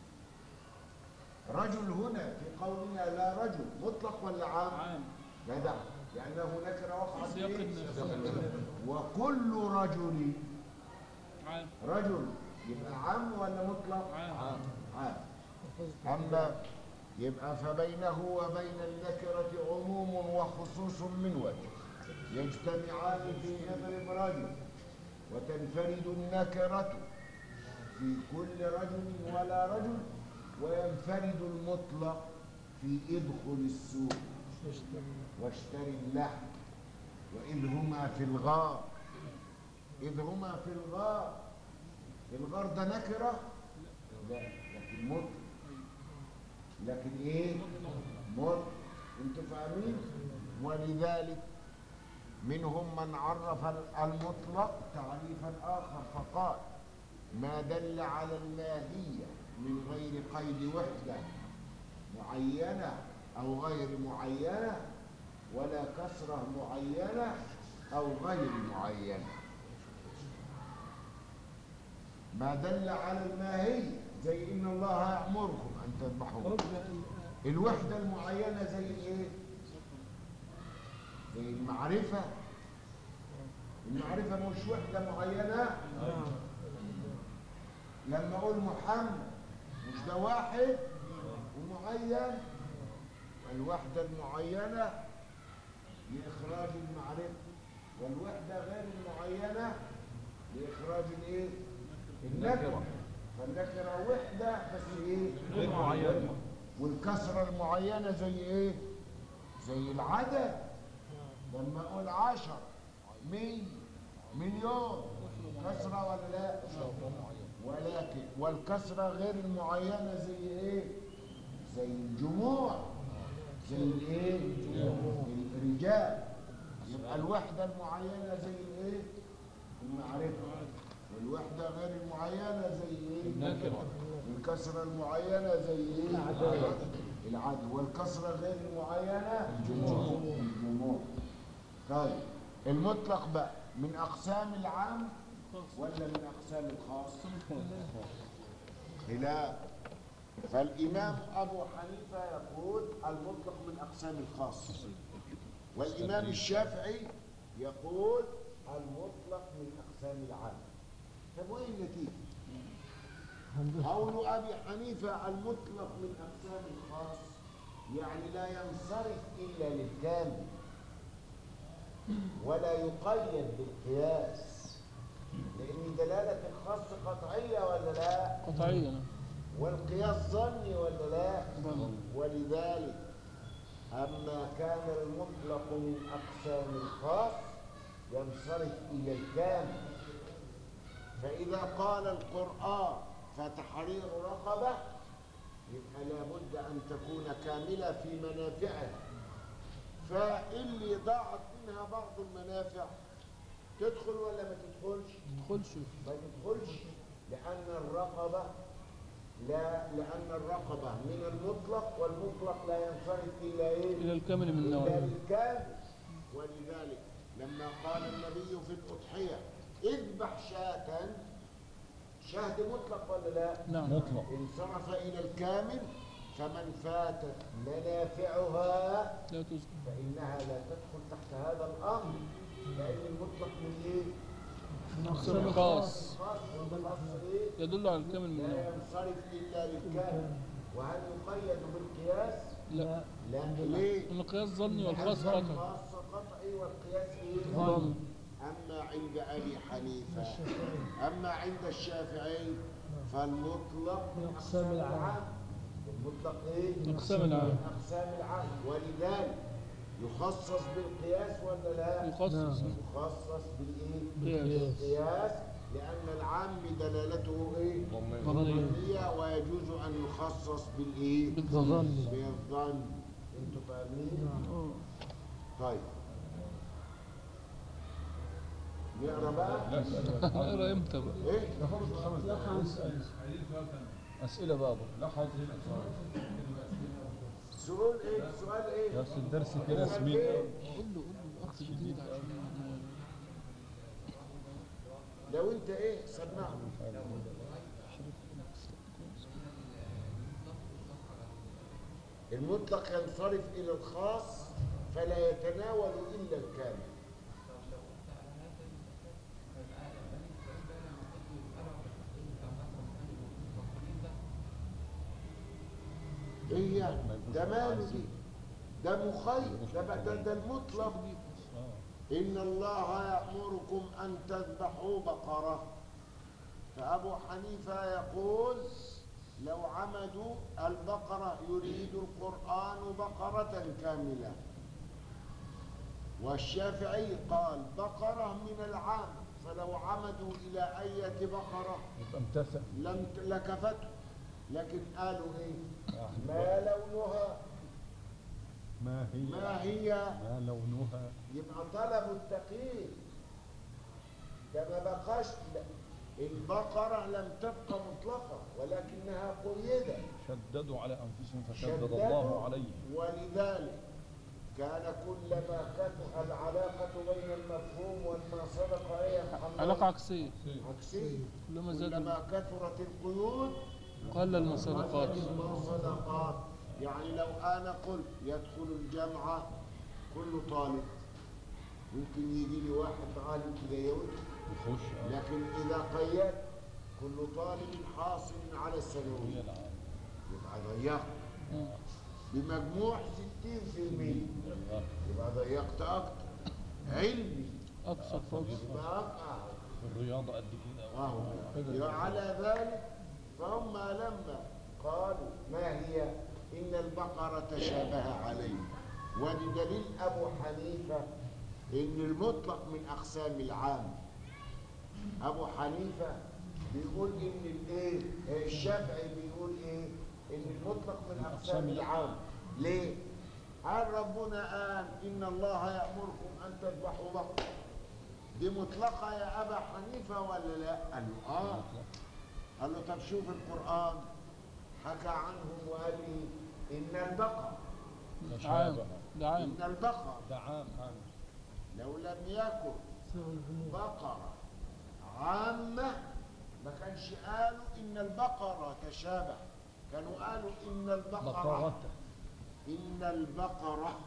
رجل هنا في قولنا لا رجل مطلق ولا عام؟ عام جدع لأنه نكرة وقعت سياق فيه النفس وكل رجل عام رجل يبقى عام ولا مطلق؟ عام عام أما يبقى فبينه وبين النكرة عموم وخصوص من وجه يجتمعان في اضرب رجل وتنفرد النكرة في كل رجل ولا رجل وينفرد المطلق في ادخل السوق واشتري اللحم وإذ هما في الغار إذ هما في الغار الغار ده نكرة لا لكن مطلق لكن ايه مطلق انتوا فاهمين ولذلك منهم من عرف المطلق تعريفا آخر فقال ما دل على الماهية من غير قيد وحدة معينة أو غير معينة ولا كسرة معينة أو غير معينة ما دل على الماهية زي إن الله يأمركم أن تذبحوا رب الوحدة المعينة زي ايه؟ زي المعرفة المعرفة مش وحدة معينة لما أقول محمد مش ده واحد المعين الوحدة المعينة لإخراج المعرفة والوحدة غير المعينة لإخراج الإيه؟ النكرة فالنكرة وحدة بس إيه؟ غير معينة. والكسرة المعينة زي إيه؟ زي العدد لما أقول عشر مية مليون كسرة ولا لا؟ ولكن والكسرة غير المعينة زي إيه؟ زي الجموع زي الإيه؟ الرجال يبقى الوحدة المعينة زي الإيه؟ المعرفة والوحدة غير المعينة زي إيه؟ النكرة. الكسرة المعينة زي إيه؟ العدد والكسرة غير المعينة الجموع الجموع طيب المطلق بقى من أقسام العام ولا من أقسام الخاص؟ خلاف فالإمام أبو حنيفة يقول المطلق من أقسام الخاص والإمام الشافعي يقول المطلق من أقسام العام طب وين النتيجة؟ قول أبي حنيفة المطلق من أقسام الخاص يعني لا ينصرف إلا للكامل ولا يقيد بالقياس لأن دلالة الخاص قطعية ولا لا؟ قطعية نعم. والقياس ظني ولا لا ولذلك أما كان المطلق من أقسام الخاص ينصرف إلى الكامل فإذا قال القرآن فتحرير رقبة يبقى لابد أن تكون كاملة في منافعها فاللي ضاعت منها بعض المنافع تدخل ولا ما تدخلش؟ تدخلش ما تدخلش لأن الرقبة لا لأن الرقبة من المطلق والمطلق لا ينصرف إلا إيه؟ إلى الكامل من إلا نوعه للكامل ولذلك لما قال النبي في الأضحية اذبح شاة شهد مطلق ولا لا؟ نعم مطلق انصرف إلى الكامل فمن فاتت منافعها لا تذكر فإنها لا تدخل تحت هذا الأمر لأن المطلق من إيه؟ أقسام الخاص خاص والخاص إيه؟ يدل على الكامل من لا نوعه ينصرف إلا للكامل وهل يقيد بالقياس؟ لا لا ليه؟ القياس ظني والخاص لأن قطعي الخاص قطعي والقياس إيه؟ ظن أما عند أبي حنيفة أما عند الشافعي فالمطلق من أقسام العام. المطلق إيه؟ أقسام العام. من أقسام العام ولذلك يخصص بالقياس ولا لا؟ يخصص يخصص بالإيه؟ قياس بالقياس لأن العام دلالته إيه؟ ظنية هي ويجوز أن يخصص بالإيه؟ بالظن بالظن أنتوا فاهمين؟ آه. طيب نقرا بقى؟ اقرا امتى بقى إيه؟ أسئلة بابا السؤال إيه؟ السؤال إيه؟ بس الدرس كده السؤال سمين إيه؟ قول له قول له الاخ جديد عشان لو أنت إيه؟ سمعه المطلق ينصرف إلى الخاص فلا يتناول إلا الكامل إيه يعني؟ ده ماله دي؟ ده مخير ده بقى- ده, ده المطلق إن الله يأمركم أن تذبحوا بقرة فأبو حنيفة يقول لو عمدوا البقرة يريد القرآن بقرة كاملة والشافعي قال بقرة من العام فلو عمدوا إلى أية بقرة يبقى امتثل لم ت- لكفته لكن قالوا إيه ما لونها ما هي ما هي ما لونها يبقى طلبوا التقييد ده ما بقاش البقرة لم تبقى مطلقة ولكنها قيدت شددوا على أنفسهم فشدد شددوا الله عليهم ولذلك كان كلما كثر العلاقة بين المفهوم والما صدق أي محمد علاقة عكسية عكسية كلما زاد كلما كثرت القيود قل المصادقات صدقات يعني لو أنا قلت يدخل الجامعة كل طالب ممكن يجي لي واحد عالم كده يقول يخش لكن إذا قيدت كل طالب حاصل على هي الثانوية العام يبقى ضيقت بمجموع 60% يبقى ضيقت اكتر علمي أقصى فوق يبقى أقع. الرياضة قد كده وهو يبقى على ذلك فهم لما قالوا ما هي إن البقرة تشابه علينا ولدليل أبو حنيفة إن المطلق من أقسام العام أبو حنيفة بيقول إن الإيه الشافعي بيقول إيه إن المطلق من أقسام العام ليه؟ قال ربنا قال إن الله يأمركم أن تذبحوا بقرة دي مطلقة يا أبا حنيفة ولا لا؟ قال له آه قال له طب شوف القرآن حكى عنهم وقال لي إن البقر عام تشابه ده عام إن البقر ده عام عام لو لم يكن بقرة عامة ما كانش قالوا إن البقرة تشابه كانوا قالوا إن البقرة بقرة إن البقرة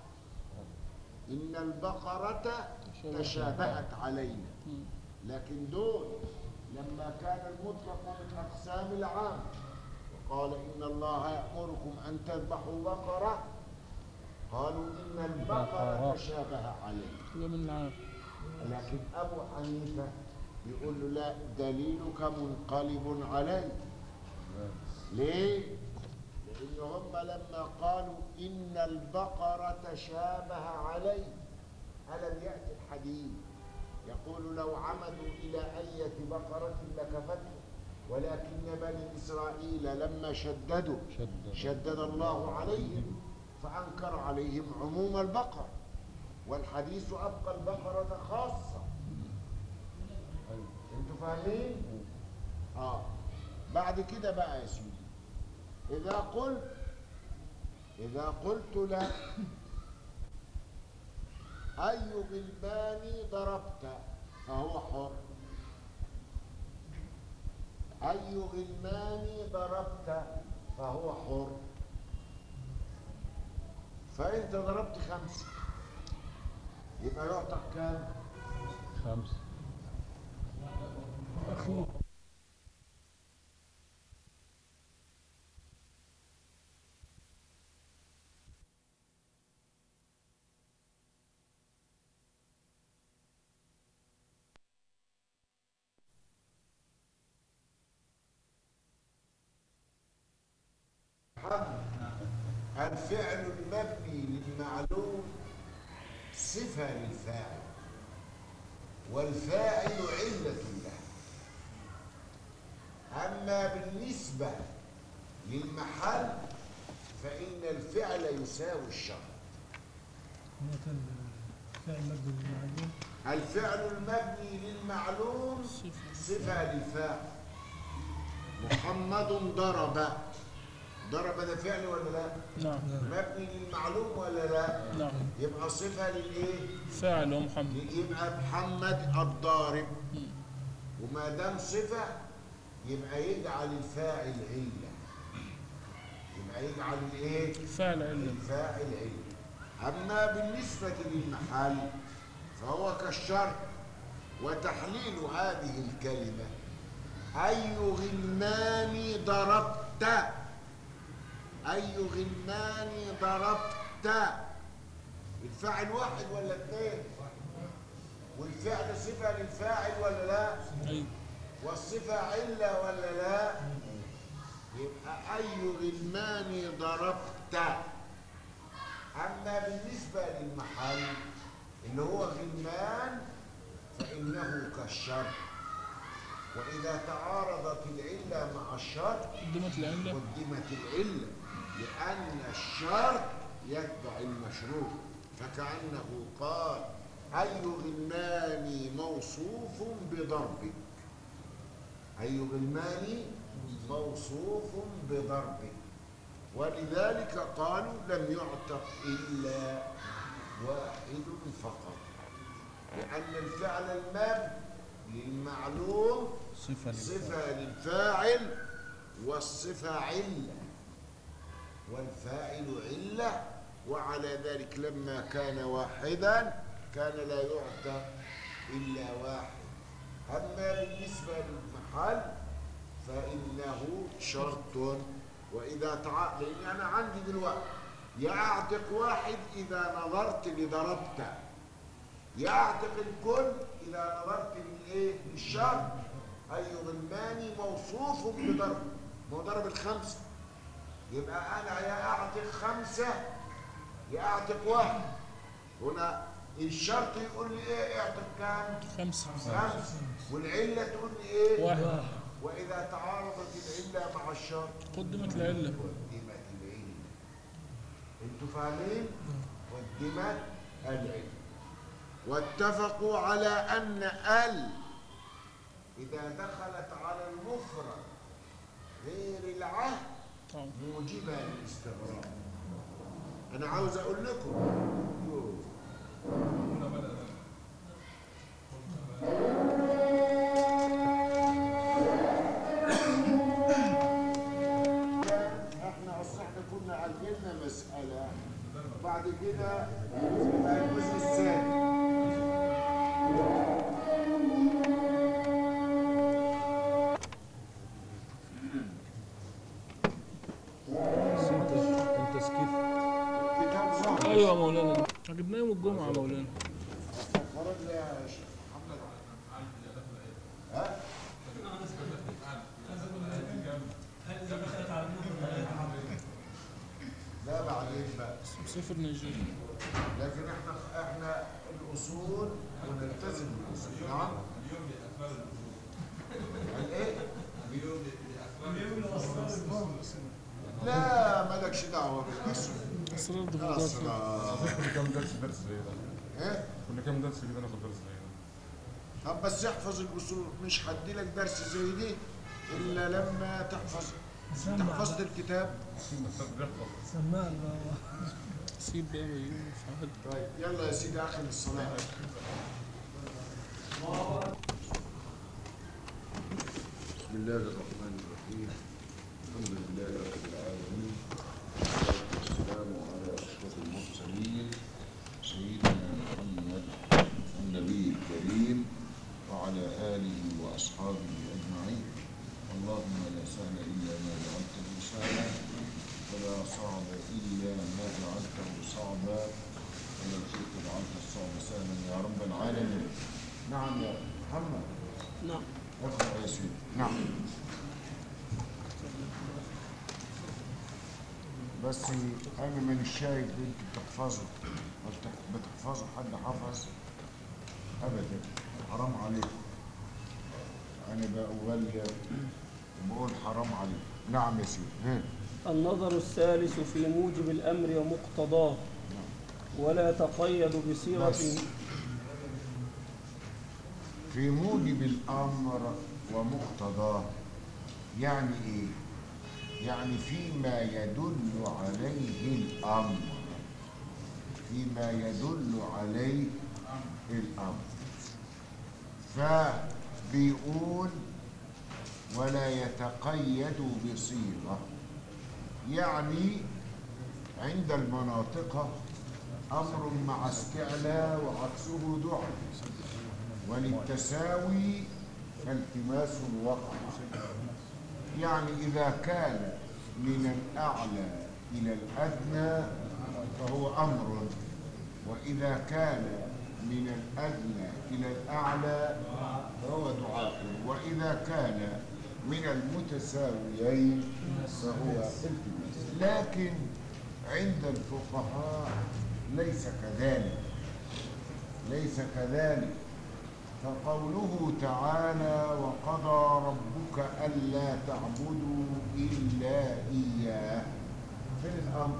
إن البقرة تشابهت علينا مم. لكن دول لما كان المطلق من أقسام العام وقال إن الله يأمركم أن تذبحوا بقرة قالوا إن البقرة بقرة. تشابه علينا يبقى من العام لكن أبو حنيفة يقول له لا دليلك منقلب علي ليه؟ لأن هم لما قالوا إن البقرة تشابه علي ألم يأتي الحديث يقول لو عمدوا إلى أية بقرة لكفته ولكن بني إسرائيل لما شددوا شدد. شدد الله عليهم فأنكر عليهم عموم البقر والحديث أبقى البقرة خاصة أيوة. انتوا فاهمين؟ اه بعد كده بقى يا سيدي إذا قلت إذا قلت لك أي غلمان ضربت فهو حر أي غلمان ضربت فهو حر فأنت ضربت خمسة يبقى يعطى كام؟ خمس الفعل المبني للمعلوم صفة للفاعل والفاعل علة له أما بالنسبة للمحل فإن الفعل يساوي الشرط هو كان فعل مبني للمعلوم الفعل المبني للمعلوم صفة للفاعل محمد ضرب ضرب ده فعل ولا لا؟ نعم مبني للمعلوم ولا لا؟ نعم يبقى صفة للإيه؟ فاعل ومحمد يبقى محمد الضارب وما دام صفة يبقى يجعل الفاعل علة يبقى يجعل الايه؟ فاعل علم الفاعل علة أما بالنسبة للمحل فهو كالشرط وتحليل هذه الكلمة أي غلمان ضربت أي غلمان ضربت الفاعل واحد ولا اثنين والفعل صفة للفاعل ولا لا أي والصفة علة ولا لا يبقى أي غلمان ضربت أما بالنسبة للمحل اللي هو غلمان فإنه كالشرط وإذا تعارضت العلة مع الشرط قدمت العلة قدمت العلة لأن الشرط يتبع المشروط فكأنه قال أي غلمان موصوف بضربك أي غلمان موصوف بضربك ولذلك قالوا لم يعتق إلا واحد فقط لأن الفعل المبني للمعلوم صفة صفة للفاعل والصفة علة والفاعل علة وعلى ذلك لما كان واحدا كان لا يعطى إلا واحد أما بالنسبة للمحل فإنه شرط وإذا تعا لأن أنا عندي دلوقتي يعتق واحد إذا نظرت لضربته يعتق الكل إذا نظرت للإيه؟ للشر أي غلماني موصوف بضرب ما هو ضرب الخمسة يبقى أنا يا أعتق خمسة يا أعتق واحد هنا الشرط يقول لي إيه اعتق كام؟ خمسة خمسة والعلة تقول لي إيه؟ واحد وإذا تعارضت العلة مع الشرط قدمت العلة قدمت العلة انتوا فاهمين؟ قدمت العلة واتفقوا على أن ال إذا دخلت على المفرد غير العهد طبعا موجبة للاستغراق أنا عاوز أقول لكم يوه. احنا اصل احنا كنا عجلنا مسألة بعد كده يبقى الجزء الثاني بس انت انت سكيت كتاب ظهر ايوه يا مولانا جبناه يوم الجمعة يا مولانا خرج لي يا شيخ محمد ها؟ لا بعدين بقى صفر نيجيريا لكن احنا احنا الاصول ونلتزم بالاصول نعم الايه لا مالكش دعوه بالاصل اسرار ضفدعة اسرار كل كام درس درس زي ده ايه كل كام درس كده ناخد درس زي ده طب بس احفظ الاصول مش هدي لك درس زي دي الا لما تحفظ انت سمع حفظت بقى. الكتاب بيحفظ سمعنا بقى. سيب بقى بيوم فعال طيب يلا يا سيدي اخر الصلاه بسم الله الرحمن الرحيم الحمد لله رب العالمين والصلاه والسلام على اشرف المرسلين سيدنا محمد النبي الكريم وعلى اله واصحابه اجمعين اللهم لا سهل الا ما جعلته سهلا ولا صعب الا ما جعلته صعبا ولو شئت جعلت الصعب سهلا يا رب العالمين نعم يا محمد نعم اقرا يا سيدي نعم بس انا من الشايف انت بتحفظه بتح- بتحفظه حد حفظ ابدا حرام عليك انا بأغلب وبقول حرام عليك نعم يا سيدي ها النظر الثالث في موجب الأمر ومقتضاه ولا يتقيد بصيغة بس. في موجب الامر ومقتضاه يعني ايه يعني فيما يدل عليه الامر فيما يدل عليه الامر فبيقول ولا يتقيد بصيغه يعني عند المناطق امر مع استعلاء وعكسه دعاء وللتساوي فالتماس الوقع يعني إذا كان من الأعلى إلى الأدنى فهو أمر وإذا كان من الأدنى إلى الأعلى فهو دعاء وإذا كان من المتساويين فهو التماس لكن عند الفقهاء ليس كذلك ليس كذلك فقوله تعالى وقضى ربك ألا تعبدوا إلا إياه فين الأمر؟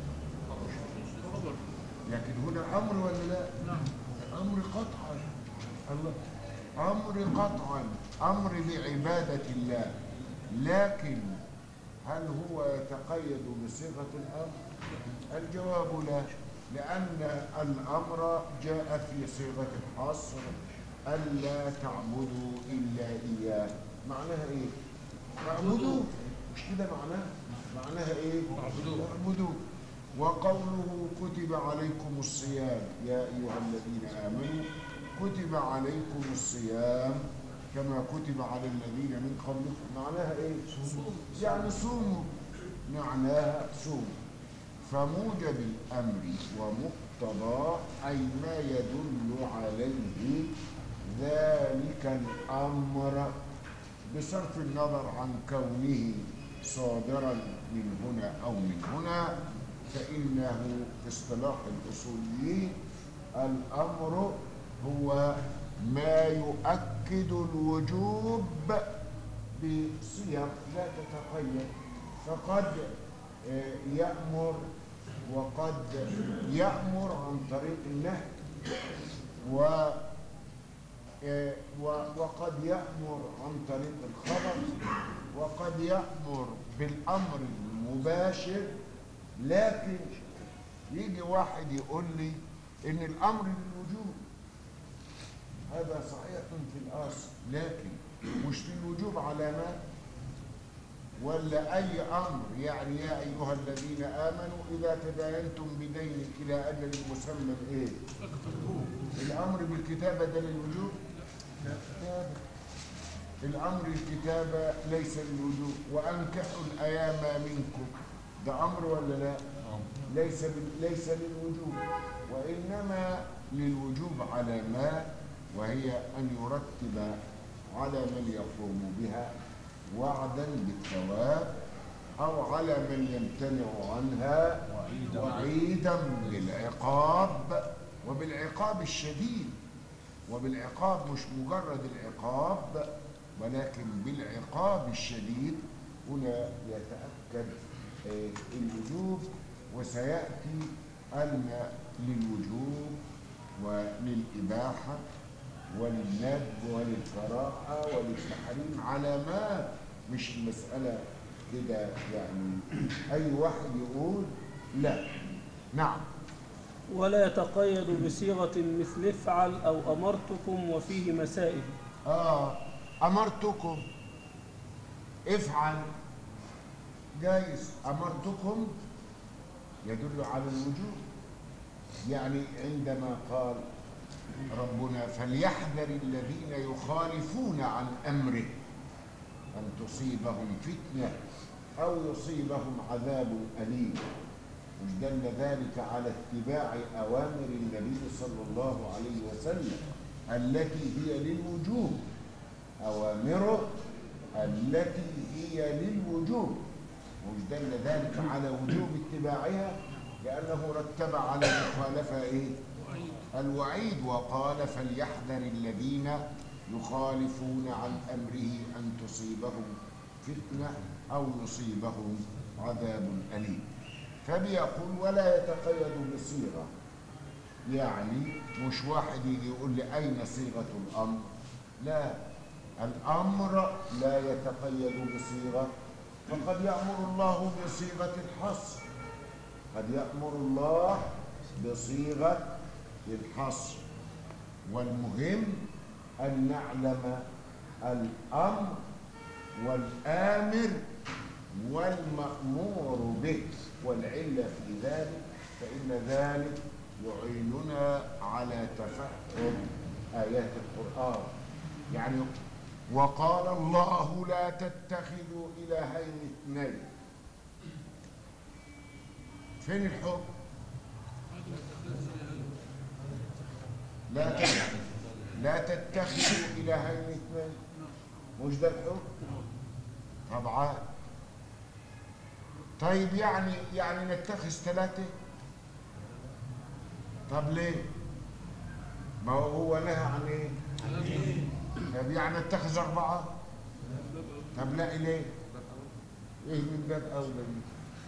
لكن هنا أمر ولا لا؟ نعم أمر قطعا الله أمر قطعا أمر بعبادة الله لكن هل هو يتقيد بصيغة الأمر؟ الجواب لا لأن الأمر جاء في صيغة الحصر ألا تعبدوا إلا إياه معناها إيه؟ اعبدوا مش كده معناها؟ معناها إيه؟ اعبدوا اعبدوا وقوله كتب عليكم الصيام يا أيها الذين آمنوا كتب عليكم الصيام كما كتب على الذين من قبلكم معناها إيه؟ يعني صوموا معناها صوموا فموجب الأمر ومقتضاه أي ما يدل عليه ذلك الأمر بصرف النظر عن كونه صادرا من هنا أو من هنا فإنه في اصطلاح الأصوليين الأمر هو ما يؤكد الوجوب بصيغ لا تتقيد فقد آه، يأمر وقد يأمر عن طريق النهي و آه، و- وقد يأمر عن طريق الخبر وقد يأمر بالأمر المباشر لكن يجي واحد يقول لي إن الأمر للوجوب هذا صحيح في الأصل لكن مش للوجوب علامات ولا أي أمر يعني يا أيها الذين آمنوا إذا تداينتم بدين إلى أجل مسمى إيه؟ الأمر بالكتابة ده للوجوب؟ لا الأمر الكتابة ليس للوجوب وأنكحوا الأيام منكم ده أمر ولا لا؟ ليس بال- ليس للوجوب وإنما للوجوب علامات وهي أن يرتب على من يقوم بها وعدا بالثواب أو على من يمتنع عنها وعيدا بالعقاب وبالعقاب الشديد وبالعقاب مش مجرد العقاب ولكن بالعقاب الشديد هنا يتأكد آه، الوجوب وسيأتي أن للوجوب وللإباحة وللندب وللكراهة وللتحريم علامات مش المسألة كده يعني أي واحد يقول لا نعم ولا يتقيد بصيغة مثل افعل أو أمرتكم وفيه مسائل آه أمرتكم افعل جايز أمرتكم يدل على الوجوب يعني عندما قال ربنا فليحذر الذين يخالفون عن أمره أن تصيبهم فتنة أو يصيبهم عذاب أليم مش دل ذلك على اتباع أوامر النبي صلى الله عليه وسلم التي هي للوجوب أوامره التي هي للوجوب مش دل ذلك على وجوب اتباعها لأنه رتب على المخالفة إيه؟ الوعيد وقال فليحذر الذين يخالفون عن أمره أن تصيبهم فتنة أو يصيبهم عذاب أليم فبيقول ولا يتقيد بصيغة يعني مش واحد يجي يقول لي أين صيغة الأمر لا الأمر لا يتقيد بصيغة فقد يأمر الله بصيغة الحصر قد يأمر الله بصيغة الحصر والمهم أن نعلم الأمر والآمر والمأمور به والعلة في ذلك فإن ذلك يعيننا على تفهم آيات القرآن يعني وقال الله لا تتخذوا إلهين اثنين فين الحكم؟ لا تتخذوا لا تتخذوا إلهين اثنين مش ده الحكم؟ طبعا طيب يعني يعني نتخذ ثلاثة طب ليه ما هو هو نهى عن ايه طب يعني نتخذ أربعة طب لا ليه ايه من باب أولى دي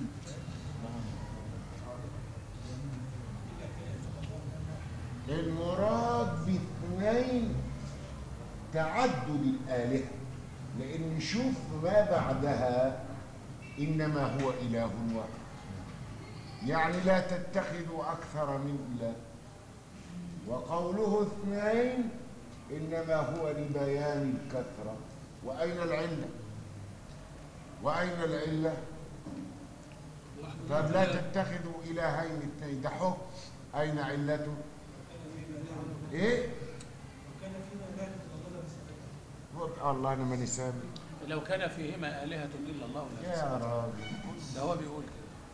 المراد باثنين تعدد الآلهة لأن شوف ما بعدها إنما هو إله واحد يعني لا تتخذوا أكثر من إله وقوله اثنين إنما هو لبيان الكثرة وأين العلة وأين العلة طب لا تتخذوا إلهين اثنين ده حكم أين علته إيه الله أنا ماني سامع لو كان فيهما آلهة إلا الله لا يا راجل ده هو بيقول كده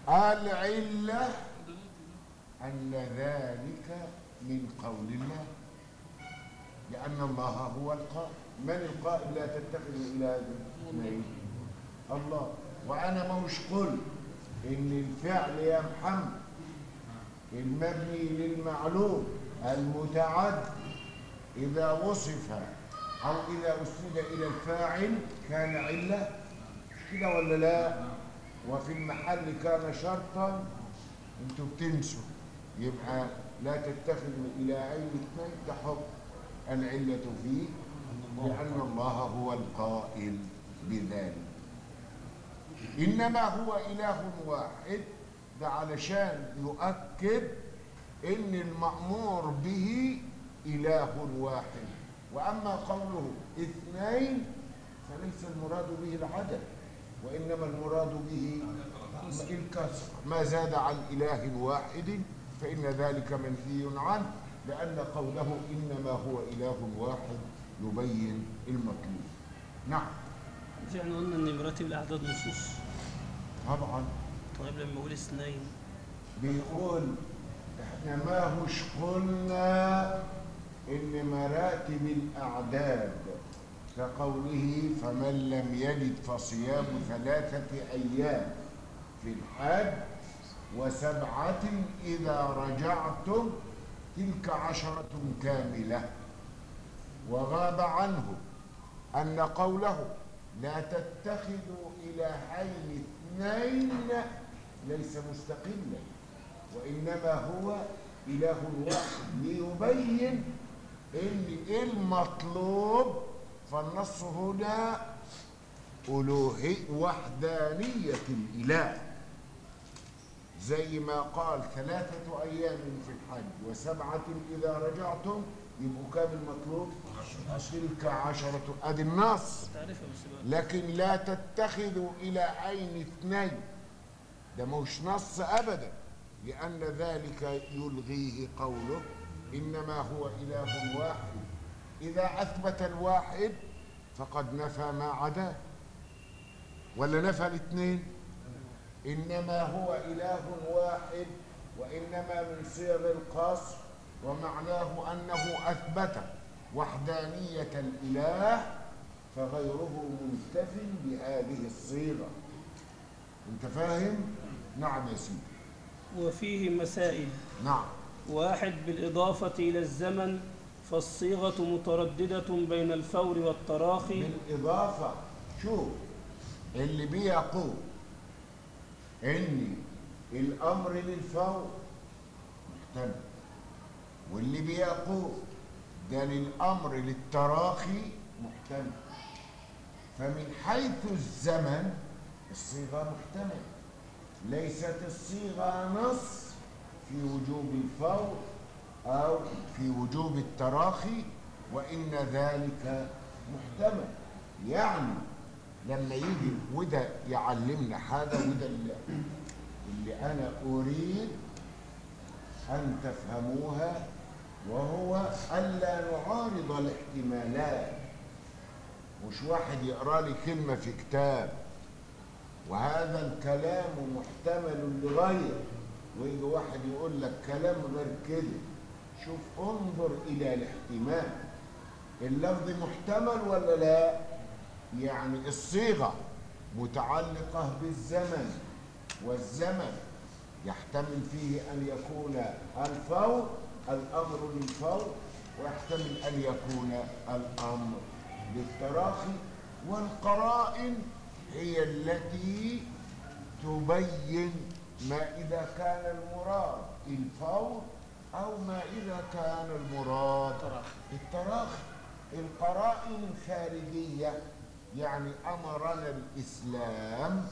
العلة أن ذلك من قول الله لأن الله هو القائل من القائل لا تتخذوا إلى اثنين الله وأنا مش قلت إن الفعل يا محمد المبني للمعلوم المتعد إذا وصف أو إذا أسند إلى الفاعل كان علة مش كده ولا لا وفي المحل كان شرطا انتوا بتنسوا يبقى لا تتخذوا إلى عين اثنين تحط العلة فيه لأن الله هو القائل بذلك إنما هو إله واحد ده علشان يؤكد إن المأمور به إله واحد وأما قوله اثنين فليس المراد به العدد وإنما المراد به الكسر ما زاد عن إله واحد فإن ذلك منفي عنه لأن قوله إنما هو إله واحد يبين المطلوب نعم مش احنا قلنا ان مراتب الاعداد نصوص طبعا طيب لما اقول اثنين بيقول احنا ما هوش قلنا ان مراتب الاعداد كقوله فمن لم يجد فصيام ثلاثة ايام في الحج وسبعة اذا رجعتم تلك عشرة كاملة وغاب عنه ان قوله لا تتخذوا الهين اثنين ليس مستقلا وإنما هو إله واحد ليبين إن المطلوب فالنص هنا ألوهي وحدانية الإله زي ما قال ثلاثة أيام في الحج وسبعة إذا رجعتم يبقوا كام المطلوب؟ تلك عشرة أدي النص تعرفها بس بقى لكن لا تتخذوا إلى عين اثنين ده مش نص أبدا لأن ذلك يلغيه قوله إنما هو إله واحد إذا أثبت الواحد فقد نفى ما عداه ولا نفى الاثنين إنما هو إله واحد وإنما من صيغ القصر ومعناه أنه أثبت وحدانية الإله فغيره منتف بهذه الصيغة انت فاهم؟ نعم يا سيدي وفيه مسائل نعم واحد بالإضافة إلى الزمن فالصيغة مترددة بين الفور والتراخي بالإضافة شوف اللي بيقول إن الأمر للفور محتمل واللي بيقول ده للأمر للتراخي محتمل فمن حيث الزمن الصيغة محتمل ليست الصيغة نص في وجوب الفور أو في وجوب التراخي وإن ذلك محتمل يعني لما يجي وده يعلمنا حاجة وده اللي, اللي أنا أريد أن تفهموها وهو ألا نعارض الاحتمالات مش واحد يقرأ لي كلمة في كتاب وهذا الكلام محتمل لغير ويجي واحد يقول لك كلام غير كده شوف انظر إلى الاحتمال اللفظ محتمل ولا لا يعني الصيغة متعلقة بالزمن والزمن يحتمل فيه أن يكون الفور الأمر للفور ويحتمل أن يكون الأمر للتراخي والقرائن هي التي تبين ما إذا كان المراد الفور أو ما إذا كان المراد التراخي القرائن الخارجية يعني أمرنا الإسلام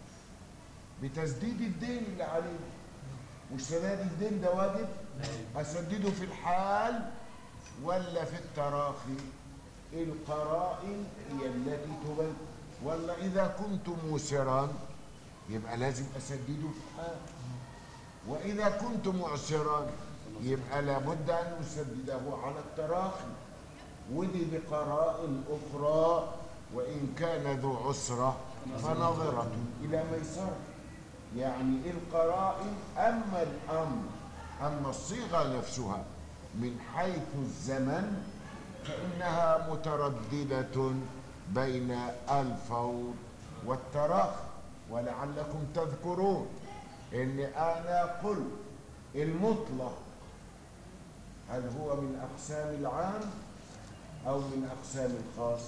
بتسديد الدين اللي عليه مش سداد الدين ده واجب أسدده في الحال ولا في التراخي القرائن هي التي تبين ولا إذا كنت موسرا يبقى لازم أسدده في الحال وإذا كنت معسرا يبقى لابد أن أسدده على التراخي ودي بقرائن أخرى وإن كان ذو عسرة فنظرة إلى ميسرة يعني القرائن أما الأمر أما الصيغة نفسها من حيث الزمن فإنها مترددة بين الفور والتراخي ولعلكم تذكرون إن أنا قلت المطلق هل هو من أقسام العام أو من أقسام الخاص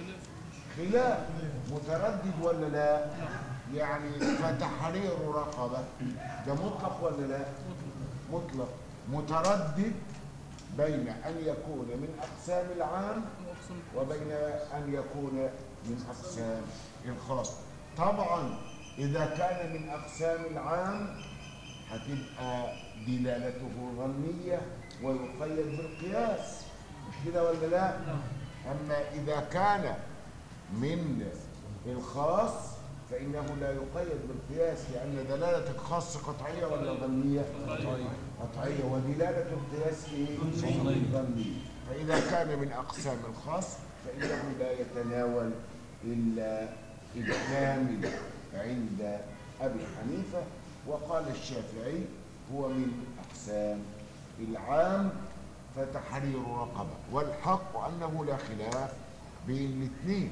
خلاف متردد ولا لا يعني فتحرير رقبة ده مطلق ولا لا مطلق متردد بين أن يكون من أقسام العام وبين أن يكون من أقسام الخاص طبعا إذا كان من أقسام العام هتبقى دلالته ظنية ويقيد بالقياس مش كده ولا لا أما إذا كان من الخاص فإنه لا يقيد بالقياس لأن دلالة الخاص قطعية ولا ظنية؟ قطعية ودلالة القياس إيه؟ ظنية فإذا كان من أقسام الخاص فإنه لا يتناول إلا الكامل عند أبي حنيفة وقال الشافعي هو من أقسام العام فتحرير رقبة والحق أنه لا خلاف بين الاثنين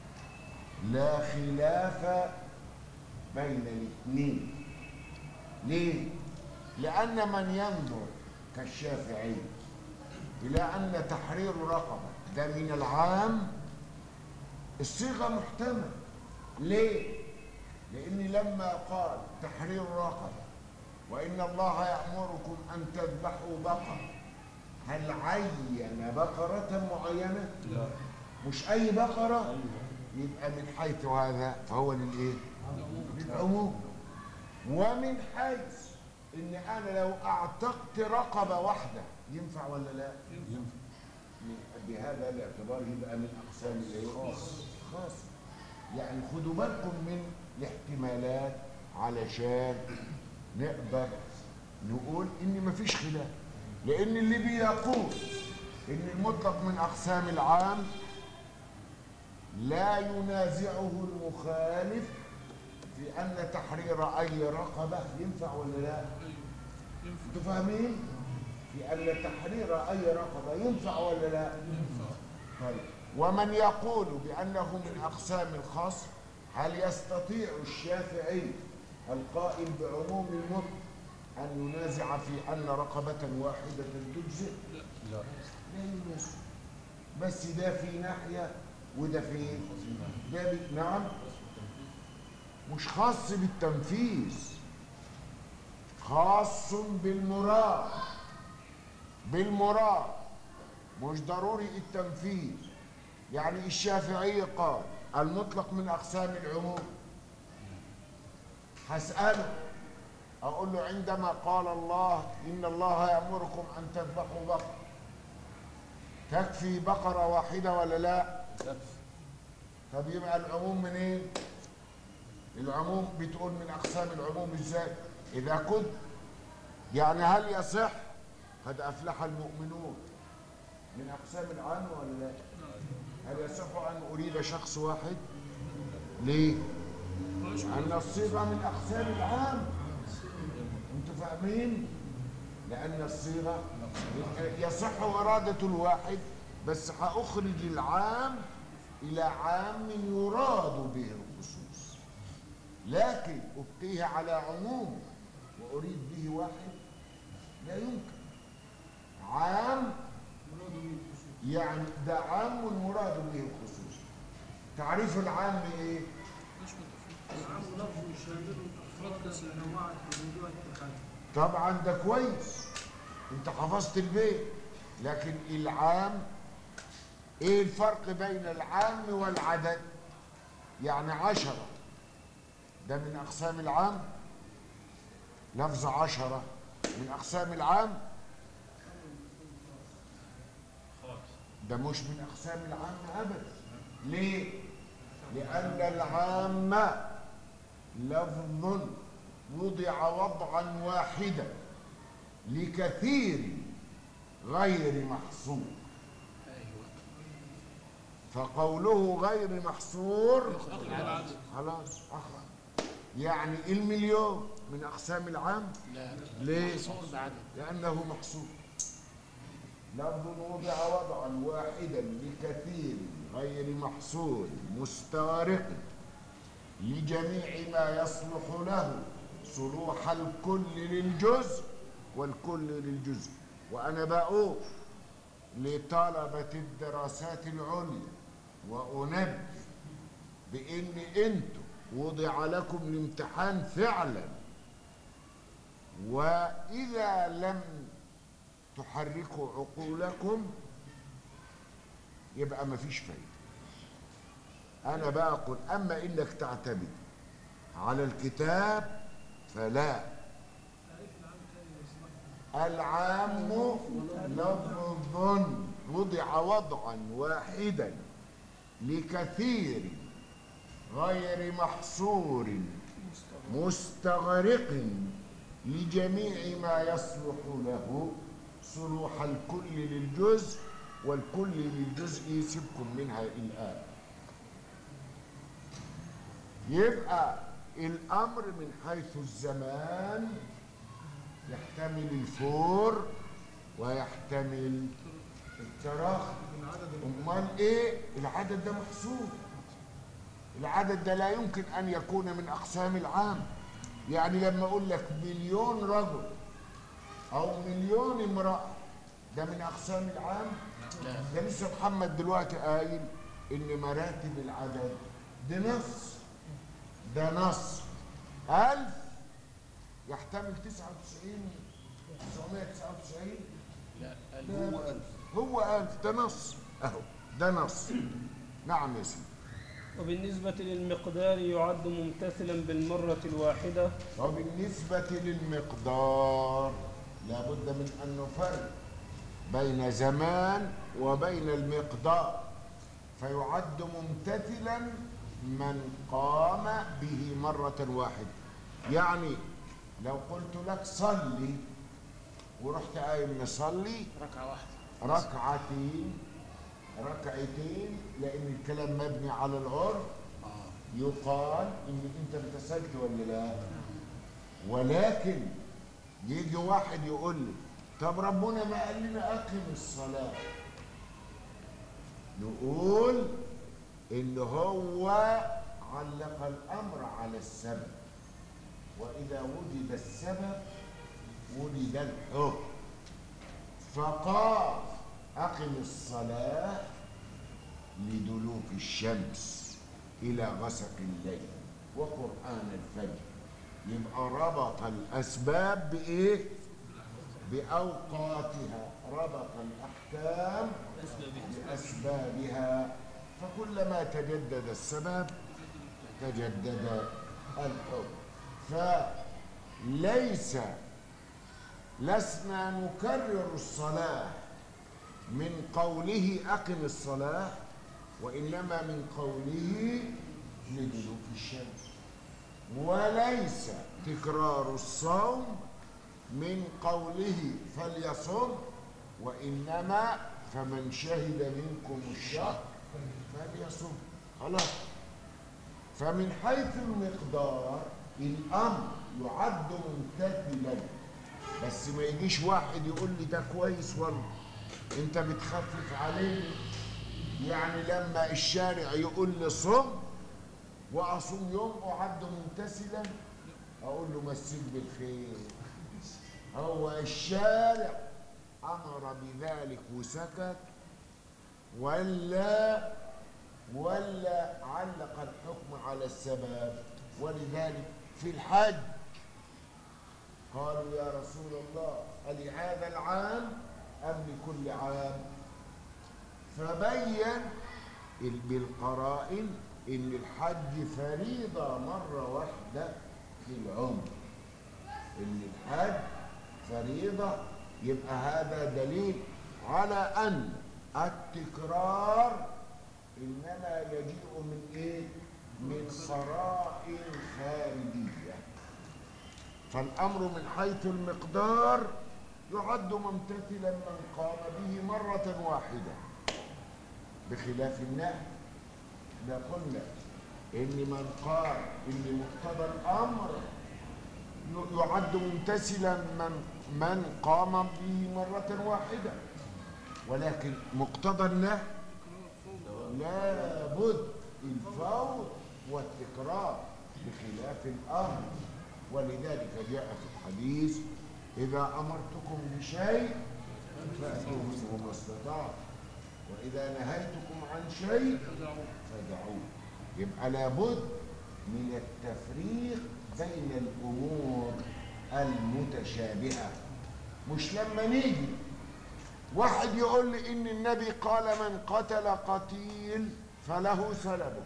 لا خلاف بين الاثنين ليه؟ لأن من ينظر كالشافعي إلى أن تحرير رقبة ده من العام الصيغة محتمل ليه؟ لأن لما قال تحرير رقبة وإن الله يأمركم أن تذبحوا بقرة هل عين بقرة معينة؟ لا مش أي بقرة يبقى من حيث هذا فهو للإيه؟ للعموم ومن حيث إن أنا لو أعتقت رقبة واحدة ينفع ولا لا؟ ينفع بهذا الاعتبار يبقى من أقسام الإيه؟ خاص يعني خدوا بالكم من الاحتمالات علشان نقدر نقول إن مفيش خلاف لأن اللي بيقول إن المطلق من أقسام العام لا ينازعه المخالف في أن تحرير أي رقبة ينفع ولا لا؟ أنتوا فاهمين؟ في أن تحرير أي رقبة ينفع ولا لا؟ طيب ومن يقول بأنه من أقسام الخاص هل يستطيع الشافعي القائل بعموم المطلق أن ينازع في أن رقبة واحدة تجزئ؟ لا لا ينازع بس ده في ناحية وده في ده بي... نعم مش خاص بالتنفيذ خاص بالمراد بالمراد مش ضروري التنفيذ يعني الشافعي قال المطلق من أقسام العموم هسأله أقول له عندما قال الله إن الله يأمركم أن تذبحوا بقرة تكفي بقرة واحدة ولا لا؟ طب يبقى العموم منين؟ العموم بتقول من أقسام العموم إزاي؟ إذا كنت يعني هل يصح قد أفلح المؤمنون من أقسام العام ولا لا؟ هل يصح أن أريد شخص واحد؟ ليه؟ أن الصيغة من أقسام العام أنتوا فاهمين؟ لأن الصيغة يصح إرادة الواحد بس هأخرج العام إلى عام يراد به الخصوص لكن أبقيه على عموم وأريد به واحد لا يمكن عام يعني ده عام مراد به الخصوص تعريف العام ايه العام لفظ شامل افراد كالنوع الحدود والاتحاد طبعا ده كويس انت حفظت البيت لكن العام ايه الفرق بين العام والعدد يعني عشرة ده من اقسام العام لفظ عشرة من اقسام العام ده مش من اقسام العام ابدا ليه لان العام لفظ وضع وضعا واحدا لكثير غير محصور فقوله غير محصور خلاص أخرج يعني المليون من أقسام العام لا ليه؟ محصور بعدد لأنه مقصود لفظ وضع وضعا واحدا لكثير غير محصور مستغرق لجميع ما يصلح له صلوح الكل للجزء والكل للجزء وأنا بقول لطلبة الدراسات العليا وأنبه بإن أنتم وضع لكم الامتحان فعلا وإذا لم تحركوا عقولكم يبقى مفيش فايدة أنا بقى أقول أما إنك تعتمد على الكتاب فلا العام لفظ وضع وضعا واحدا لكثير غير محصور مستغرق لجميع ما يصلح له صلوح الكل للجزء والكل للجزء يسيبكم منها الآن يبقى الأمر من حيث الزمان يحتمل الفور ويحتمل التراخي امال ايه العدد ده محسوب العدد ده لا يمكن ان يكون من اقسام العام يعني لما اقول لك مليون رجل او مليون امراه ده من اقسام العام ده لسه محمد دلوقتي قايل ان مراتب العدد ده نص ده نص ألف يحتمل 99 999 لا قال هو ألف هو ألف ده نص أهو ده نص نعم يا سيدي وبالنسبة للمقدار يعد ممتثلا بالمرة الواحدة وبالنسبة للمقدار لابد من أن نفرق بين زمان وبين المقدار فيعد ممتثلا من قام به مرة واحدة يعني لو قلت لك صلي ورحت قايم مصلي ركعة واحدة ركعتين ركعتين لأن الكلام مبني على العرف يقال إن أنت امتثلت ولا لا ولكن يجي واحد يقول لي طب ربنا ما قال لنا أقم الصلاة نقول إن هو علق الأمر على السبب وإذا وجد السبب وجد الحكم فقال أقم الصلاة لدلوك الشمس إلى غسق الليل وقرآن الفجر يبقى ربط الأسباب بإيه؟ بأوقاتها ربط الأحكام بأسبابها فكلما تجدد السبب تجدد الحكم فليس لسنا نكرر الصلاة من قوله أقم الصلاة وإنما من قوله لدلوك الشمس وليس تكرار الصوم من قوله فليصم وإنما فمن شهد منكم الشهر فليصم خلاص فمن حيث المقدار الأمر يعد ممتثلا بس ما يجيش واحد يقول لي ده كويس والله انت بتخفف عليه يعني لما الشارع يقول لي صم واصوم يوم اعد ممتثلا اقول له مسيك بالخير هو الشارع امر بذلك وسكت ولا ولا علق الحكم على السبب ولذلك في الحج قالوا يا رسول الله ألهذا العام أم لكل عام فبين بالقرائن إن الحج فريضة مرة واحدة في العمر إن الحج فريضة يبقى هذا دليل على أن التكرار إنما يجيء من إيه؟ من قرائن خارجية فالأمر من حيث المقدار يعد ممتثلا من قام به مرة واحدة بخلاف النهي احنا قلنا ان من قال ان مقتضى الامر ي- يعد ممتثلا من من قام به مرة واحدة ولكن مقتضى النهي لابد الفوت والتكرار بخلاف الامر ولذلك جاء في الحديث اذا امرتكم بشيء فاتوا منه ما استطعتم واذا نهيتكم عن شيء فدعوه يبقى لابد من التفريق بين الامور المتشابهه مش لما نيجي واحد يقول لي ان النبي قال من قتل قتيل فله سلبه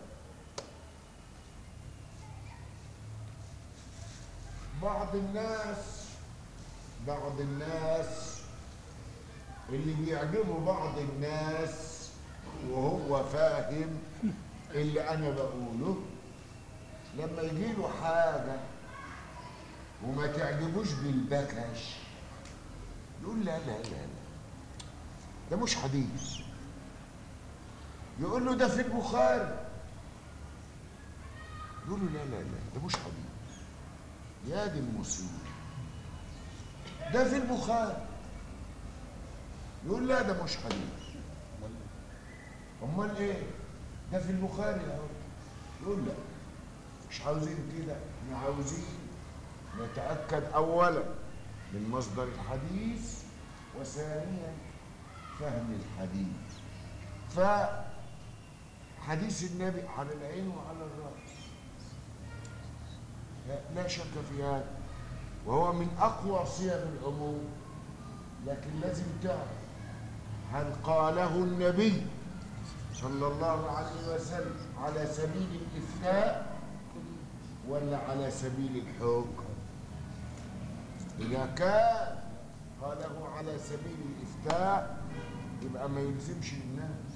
بعض الناس بعض الناس اللي بيعجبه بعض الناس وهو فاهم اللي انا بقوله لما يجيله حاجه وما تعجبوش بالبكش يقول لا لا لا لا ده مش حديث يقول له ده في البخاري يقول له لا لا لا ده مش حديث يا دي المصيبه ده في البخاري يقول لا ده مش حديث امال ايه ده في البخاري اهو يقول لا مش عاوزين كده احنا عاوزين نتاكد اولا من مصدر الحديث وثانيا فهم الحديث فحديث النبي على العين وعلى الراس لا- لا شك في هذا وهو من اقوى صيغ العموم لكن لازم تعرف هل قاله النبي صلى الله عليه وسلم على سبيل الافتاء ولا على سبيل الحكم اذا كان قاله على سبيل الافتاء يبقى ما يلزمش الناس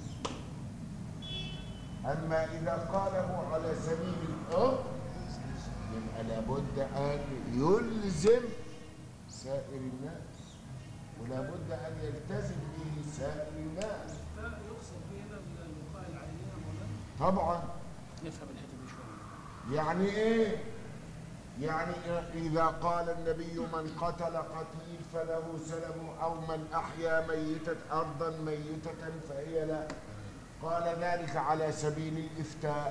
اما اذا قاله على سبيل الحكم يبقى لابد ان يلزم سائر الناس ولابد ان يلتزم به سائر الناس يقصد به هنا الوقائع العينيه ولا طبعا نفهم الحته دي شويه يعني ايه يعني اذا قال النبي من قتل قتيل فله سلم او من احيا ميتة ارضا ميتة فهي لا قال ذلك على سبيل الافتاء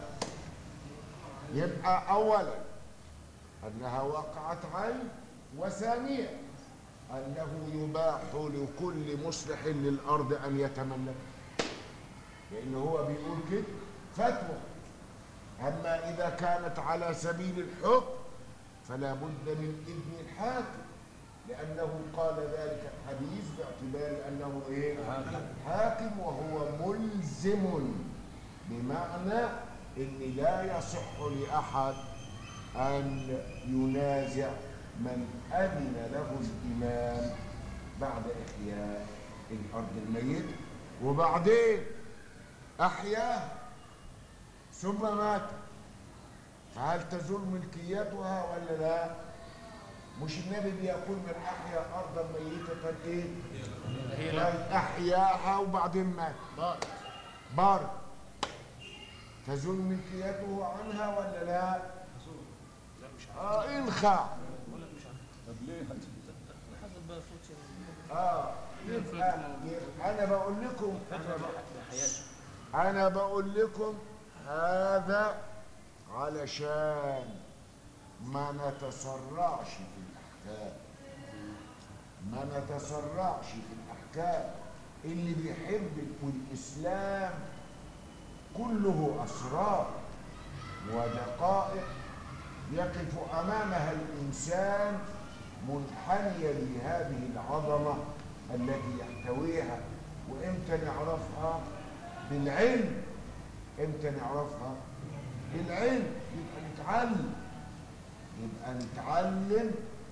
يبقى اولا انها وقعت عين وثانيا انه يباح لكل مصلح للارض ان يتملك لان هو بيقول كده فتوى أما إذا كانت على سبيل الحكم فلا بد من إذن الحاكم لأنه قال ذلك الحديث باعتبار أنه إيه؟ حاكم وهو ملزم بمعنى أن لا يصح لأحد أن ينازع من أذن له الإمام بعد إحياء الأرض الميتة وبعدين أحياها ثم مات فهل تزول ملكيتها ولا لا مش النبي بيقول من احيا ارضا ميته ايه طيب احياها وبعدين مات بار بار تزول ملكيته عنها ولا لا اه انخع طب ليه حسب بقى فوت اه يبقى يبقى انا بقول لكم انا بقول حياته انا بقول لكم هذا علشان ما نتسرعش في الاحكام ما نتسرعش في الاحكام اللي بيحب الاسلام كله اسرار ودقائق يقف امامها الانسان منحنيا لهذه العظمه التي يحتويها وامتى نعرفها بالعلم امتى نعرفها بالعلم يبقى نتعلم يبقى نتعلم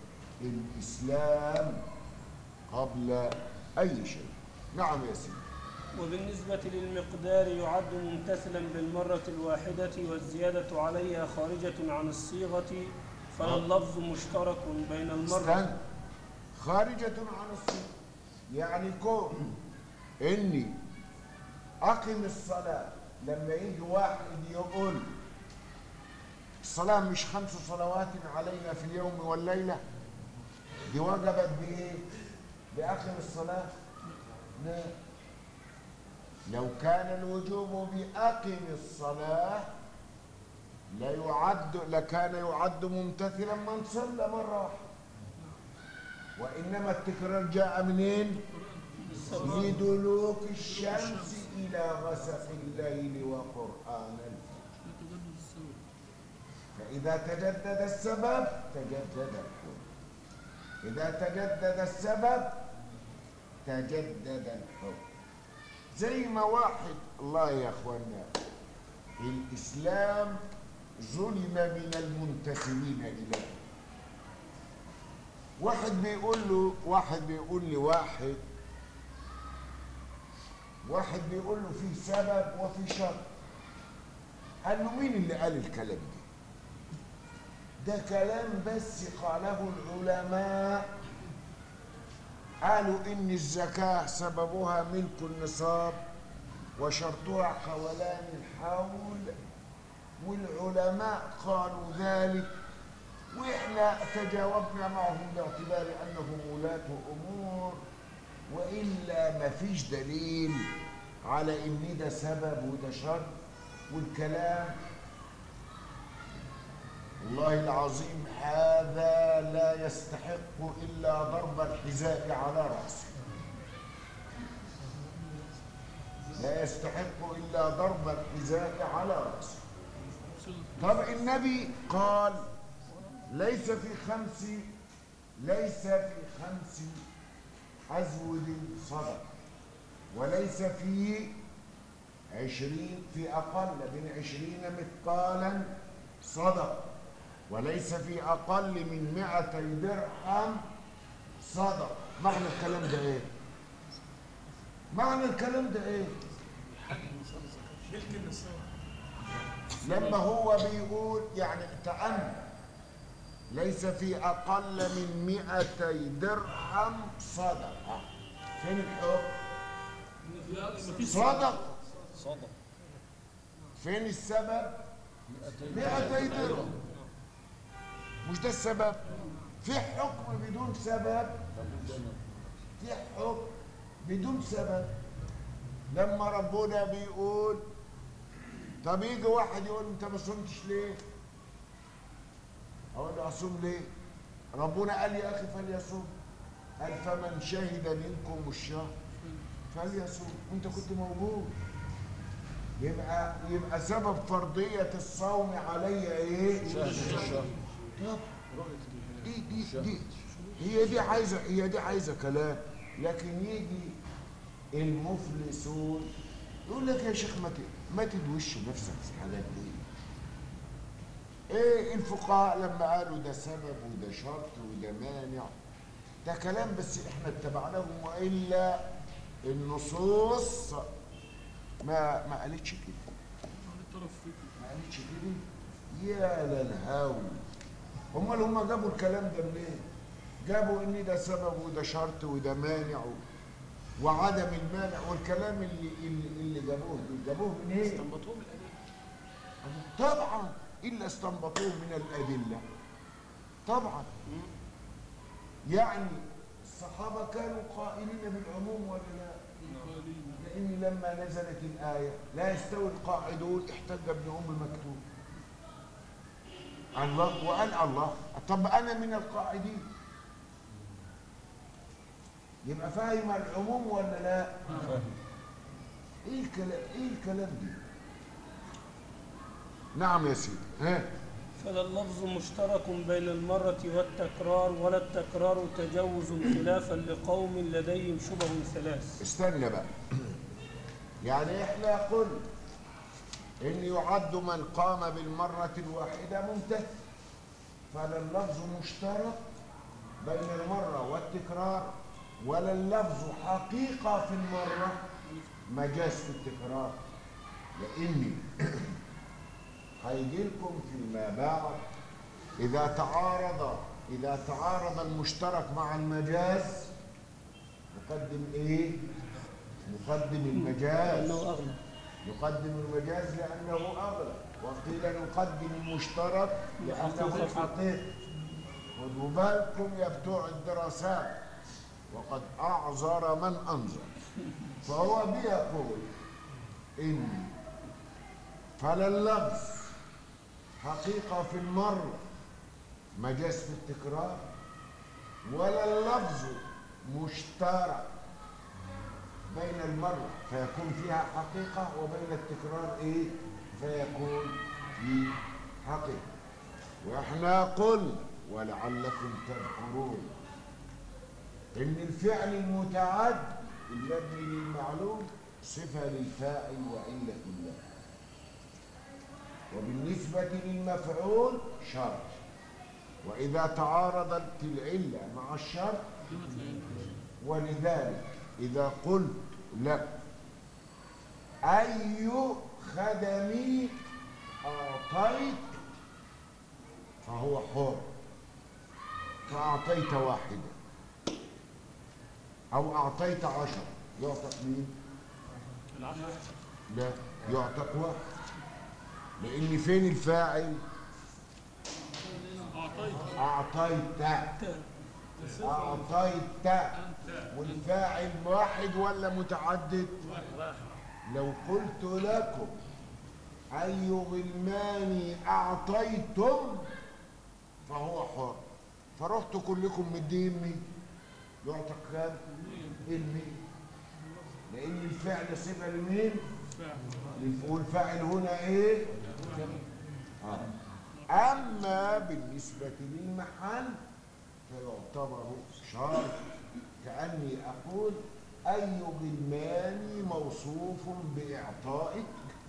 الاسلام قبل اي شيء نعم يا سيدي وبالنسبة للمقدار يعد ممتثلا بالمرة الواحدة والزيادة عليها خارجة عن الصيغة فاللفظ مشترك بين المرة استنى خارجة عن الصلاة يعني كون اني اقم الصلاة لما يجي واحد يقول الصلاة مش خمس صلوات علينا في اليوم والليلة دي وجبت بإيه؟ بآخر الصلاة لا لو كان الوجوب بأقم الصلاة ليعد لكان يعد ممتثلا من صلى مرة واحدة وإنما التكرار جاء منين؟ لدلوك الشمس إلى غسق الليل وقرآن الفجر فإذا تجدد السبب تجدد الحكم إذا تجدد السبب تجدد الحكم زي ما واحد الله يا اخوانا الاسلام ظلم من المنتسبين اليه واحد بيقول له واحد بيقول لي واحد واحد بيقول له في سبب وفي شر قال له مين اللي قال الكلام ده ده كلام بس قاله العلماء قالوا إن الزكاة سببها ملك النصاب وشرطها حولان الحول والعلماء قالوا ذلك وإحنا تجاوبنا معهم باعتبار أنهم ولاة أمور وإلا ما فيش دليل على إن ده سبب وده شر والكلام والله العظيم هذا لا يستحق إلا ضرب الحذاء على رأسه لا يستحق إلا ضرب الحذاء على رأسه طب النبي قال ليس في خمس ليس في خمس أزود صدق وليس في عشرين في أقل من عشرين مثقالا صدق وليس في أقل من مئتي درهم صدق معنى الكلام ده إيه؟ معنى الكلام ده إيه؟ لما هو بيقول يعني تأمل ليس في أقل من مئتي درهم صدقة فين الحكم؟ صدق صدق فين السبب؟ مئتي درهم مش ده السبب في حكم بدون سبب في حكم بدون سبب لما ربنا بيقول طب يجي واحد يقول انت ما صمتش ليه اقول له اصوم ليه ربنا قال يا اخي فليصوم قال فمن شهد منكم الشهر فليصوم انت كنت موجود يبقى يبقى سبب فرضيه الصوم علي ايه طب دي دي دي هي دي عايزه هي دي عايزه كلام لكن يجي المفلسون يقول لك يا شيخ ما ت- ما تدوش نفسك في الحاجات دي ايه الفقهاء لما قالوا ده سبب وده شرط وده مانع ده كلام بس احنا اتبعناهم والا النصوص ما ما قالتش كده ما قالتش كده يا للهول امال هم جابوا الكلام ده منين جابوا ان ده سبب وده شرط وده مانع و- وعدم المانع والكلام اللي اللي, اللي جابوه دول جابوه منين استنبطوه بالادله طبعا الا استنبطوه من الادله طبعا يعني الصحابه كانوا قائلين بالعموم ولا لا لان لما نزلت الايه لا يستوي القاعدون احتج ابن ام مكتوب الله وقال الله طب انا من القاعدين يبقى فاهم العموم ولا لا ايه الكلام ايه الكلام ده نعم يا سيدي ها فلا اللفظ مشترك بين المرة والتكرار ولا التكرار تجوز خلافا لقوم لديهم شبه ثلاث استنى بقى يعني احنا قلنا ان يعد من قام بالمرة الواحدة ممتثل فلا اللفظ مشترك بين المرة والتكرار ولا اللفظ حقيقة في المرة مجاز في التكرار لاني هيجي لكم فيما بعد اذا تعارض اذا تعارض المشترك مع المجاز نقدم ايه نقدم المجاز أنه أغلى نقدم المجاز لأنه أغلى وقيل نقدم المشترك لأنه حقيقي خدوا بالكم يا بتوع الدراسات وقد أعذر من أنظر فهو بيقول إن فلا اللفظ حقيقة في المرة مجاز في التكرار ولا اللفظ مشترك بين المرة فيكون فيها حقيقة وبين التكرار إيه؟ فيكون في حقيقة وإحنا قلنا ولعلكم تذكرون إن الفعل المتعد المبني للمعلوم صفة للفاعل وعلة الله وبالنسبة للمفعول شرط وإذا تعارضت العلة مع الشرط ولذلك إذا قلت لك أي خدمي أعطيت فهو حر فأعطيت واحدة أو أعطيت عشرة يعتق مين؟ لا يعتق واحد لأن فين الفاعل؟ أعطيت أعطيت والفاعل واحد ولا متعدد؟ لو قلت لكم أي غلمان أعطيتم فهو حر فرحتوا كلكم مدين مين؟ يعتق كام؟ المين لأن الفعل صفة لمين؟ للف- والفاعل هنا إيه؟ آه. أما بالنسبة للمحل فيعتبر شرط كأني أقول أي غلمان موصوف بإعطائك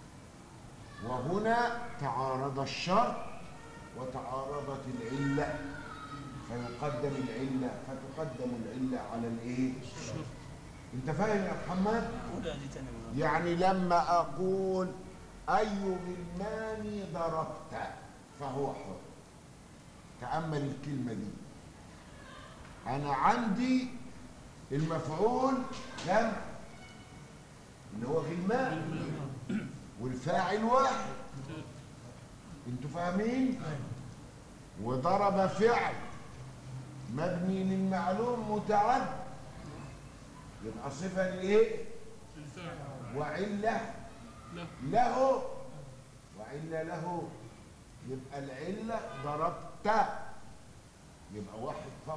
وهنا تعارض الشرط وتعارضت العلة فيقدم العلة فتقدم العلة على الإيه؟ أنت فاهم يا محمد؟ ولا دي تاني من يعني لما أقول أي غلمان ضربت فهو حر تأمل الكلمة دي أنا عندي المفعول كم؟ اللي هو غلمان والفاعل واحد انتوا فاهمين؟ وضرب فعل مبني للمعلوم متعد يبقى صفة لإيه؟ وعلة له وعلة له يبقى العلة ضربت يبقى واحد فقط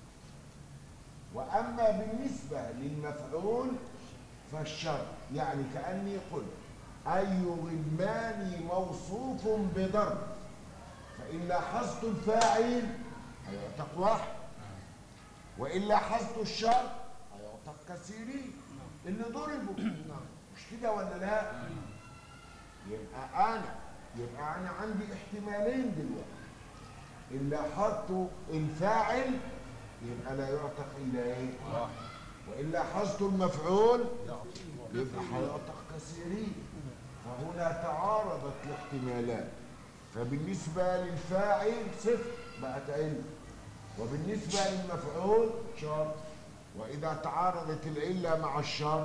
وأما بالنسبة للمفعول فالشرط يعني كأني قلت أي غلمان موصوف بضرب فإن لاحظت الفاعل هيعتق واحد وإن لاحظت الشرط هيعتق كثيرين اللي ضربوا مش كده ولا لا يبقى انا يبقى انا عندي احتمالين دلوقتي ان لاحظت الفاعل يبقى لا يعتق الا ايه وان لاحظت المفعول يبقى هيعتق كثيرين فهنا تعارضت الاحتمالات فبالنسبه للفاعل صفر بقت علم وبالنسبه للمفعول شرط واذا تعارضت العله مع الشرط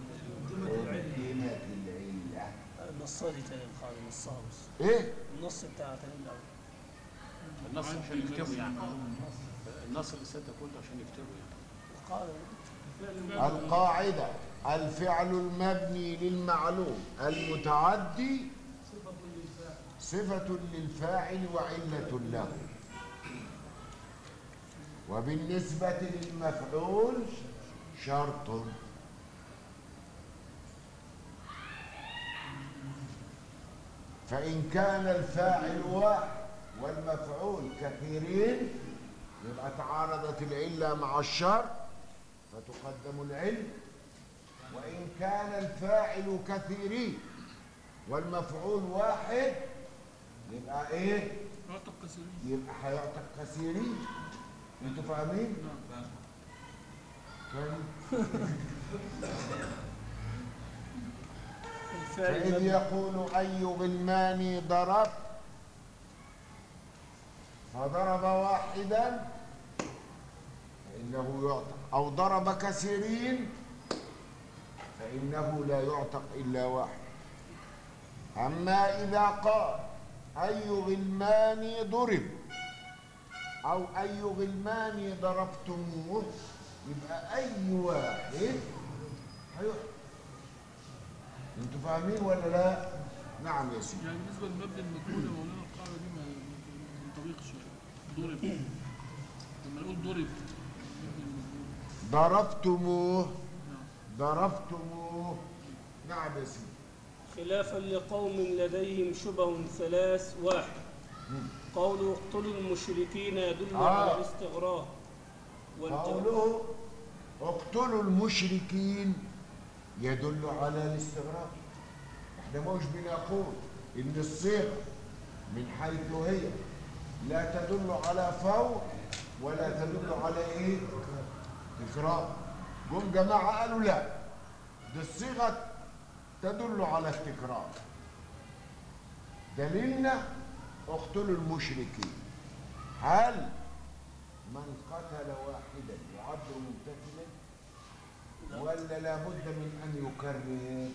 قدمت العله النصها دي تاني القاعدة نصها بس ايه النص بتاع تاني الأول النص عشان يكتبوا يعني النص اللي سته كله عشان يكتبوا يعني القاعدة القاعدة الفعل المبني للمعلوم المتعدي صفة للفاعل وعلة له وبالنسبة للمفعول شرط فإن كان الفاعل واحد والمفعول كثيرين يبقى تعارضت العلة مع الشرط فتقدم العلم وإن كان الفاعل كثيرين والمفعول واحد يبقى إيه؟ يعتق كثيرين يبقى هيعتق كثيرين انتوا فاهمين؟ فاهم؟ الفعل فإذ المبني يقول أي غلمان ضرب فضرب واحدا فإنه يعتق أو ضرب كثيرين فإنه لا يعتق إلا واحد أما إذا قال أي غلماني ضرب أو أي غلماني ضربتموه يبقى أي واحد هيحكم انتوا فاهمين ولا لا؟ نعم يا سيدي يعني بالنسبه للمبنى المجهول يا مولانا القاعده دي ما ما تنطبقش ضرب لما نقول ضرب المبنى المجهول ضربتموه نعم ضربتموه نعم يا سيدي خلافا لقوم لديهم شبه ثلاث واحد قول اقتلوا المشركين يدل آه. على الاستغراق والجواب قوله اقتلوا المشركين يدل على الاستغراق احنا مش بنقول ان الصيغه من حيث هي لا تدل على فور ولا تدل على ايه تكرار جم جماعه قالوا لا دي الصيغه تدل على التكرار دليلنا اقتلوا المشركين هل من قتل واحدا يعد ممتثلا ولا لابد من ان يكرر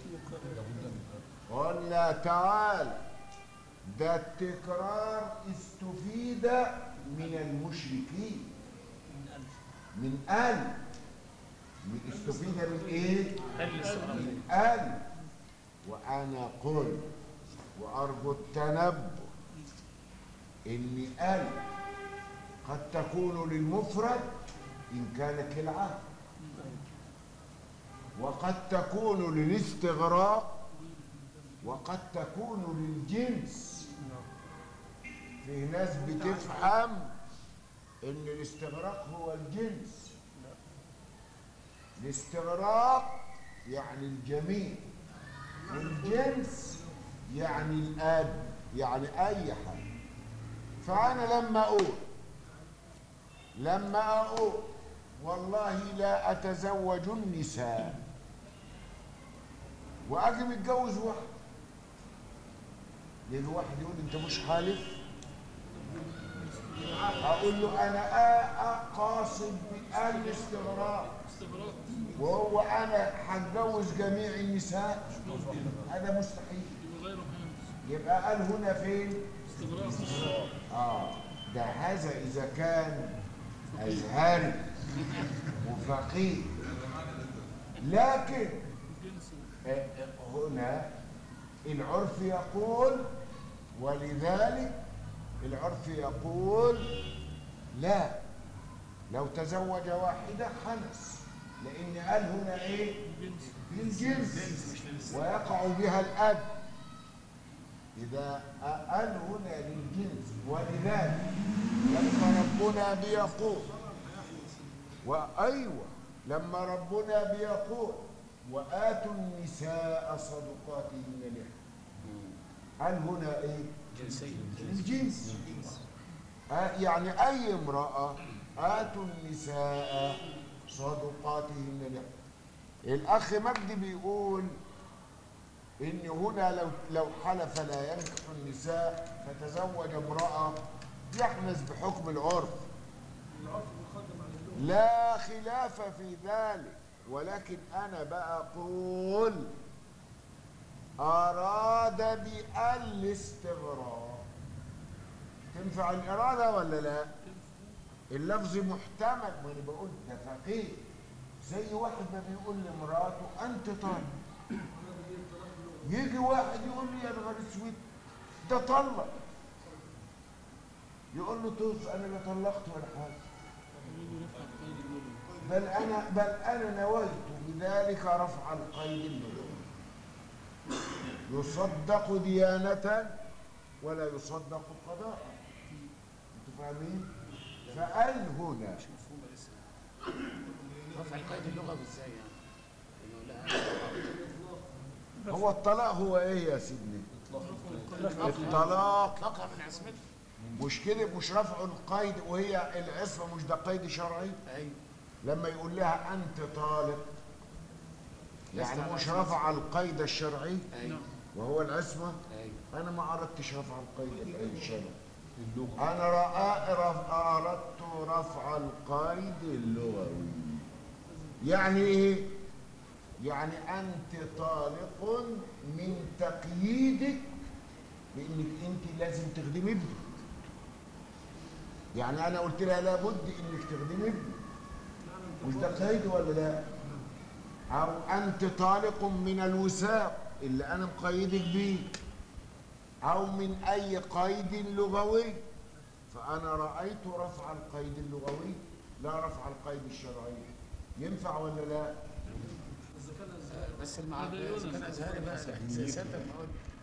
قلنا تعال ده التكرار استفيد من المشركين من ألف من استفيد من ايه من ألف وانا قلت وارجو التنبه ان ألف قد تكون للمفرد إن كانت للعهد وقد تكون للاستغراق وقد تكون للجنس في ناس بتفهم ان الاستغراق هو الجنس الاستغراق يعني الجميع والجنس يعني الاب يعني اي حاجه فانا لما اقول لما اقول والله لا اتزوج النساء واجي متجوز واحد يجي واحد يقول انت مش حالف اقول له انا آ- آ- قاصد بالاستغراق استغراق وهو انا هتجوز جميع النساء هذا مستحيل يبقى غير هامس يبقى قال هنا فين استغراق اه ده هذا اذا كان ازهري وفقيه لكن جنس آه، آه، هنا العرف يقول ولذلك العرف يقول لا لو تزوج واحدة خلص لأن قال هنا إيه؟ للجنس ويقع بها الأب إذا قال هنا للجنس ولذلك لما ربنا بيقول وأيوة لما ربنا بيقول وآتوا النساء صدقاتهن نحن قال هنا إيه؟ جنسية الجنس آه، يعني أي امرأة آتوا النساء صدقاتهن نحن الأخ مجدي بيقول إن هنا لو لو حلف لا ينكح النساء فتزوج امرأة يحنث بحكم العرف لا خلاف في ذلك ولكن أنا بقول أراد بالاستغراق تنفع الإرادة ولا لا؟ اللفظ محتمل ما أنا بقول ده فقيه زي واحد ما بيقول لمراته أنت طالق يجي واحد يقول لي يا نهار اسود ده طلق يقول له طز أنا لا طلقت ولا حاجة بل أنا بل أنا نويت بذلك رفع القيد اللغوي يصدق ديانة ولا يصدق قضاء انتوا فاهمين؟ فقال هنا مش مفهومة لسه رفع القيد اللغوي ازاي يعني؟ انه لا هو الطلاق هو ايه يا سيدنا؟ الطلاق اطلقها من عصمته مش كده مش رفع القيد وهي العصمة مش ده قيد شرعي ايوه لما يقول لها أنت طالق يعني لست مش على رفع القيد الشرعي ايوه وهو العصمة ايوه أنا ما أردتش رفع القيد الشرعي أنا رأى رفع أردت رفع القيد اللغوي يعني إيه؟ يعني أنت طالق من تقييدك بانك انت لازم تخدمي ابنك يعني انا قلت لها لابد انك تخدمي ابنك مش ده قيد ولا لا او انت طالق من الوثاق اللي انا مقيدك بيه او من اي قيد لغوي فانا رايت رفع القيد اللغوي لا رفع القيد الشرعي ينفع ولا لا بس المعارض كان ازهري بقى زي سيادتك ما قلت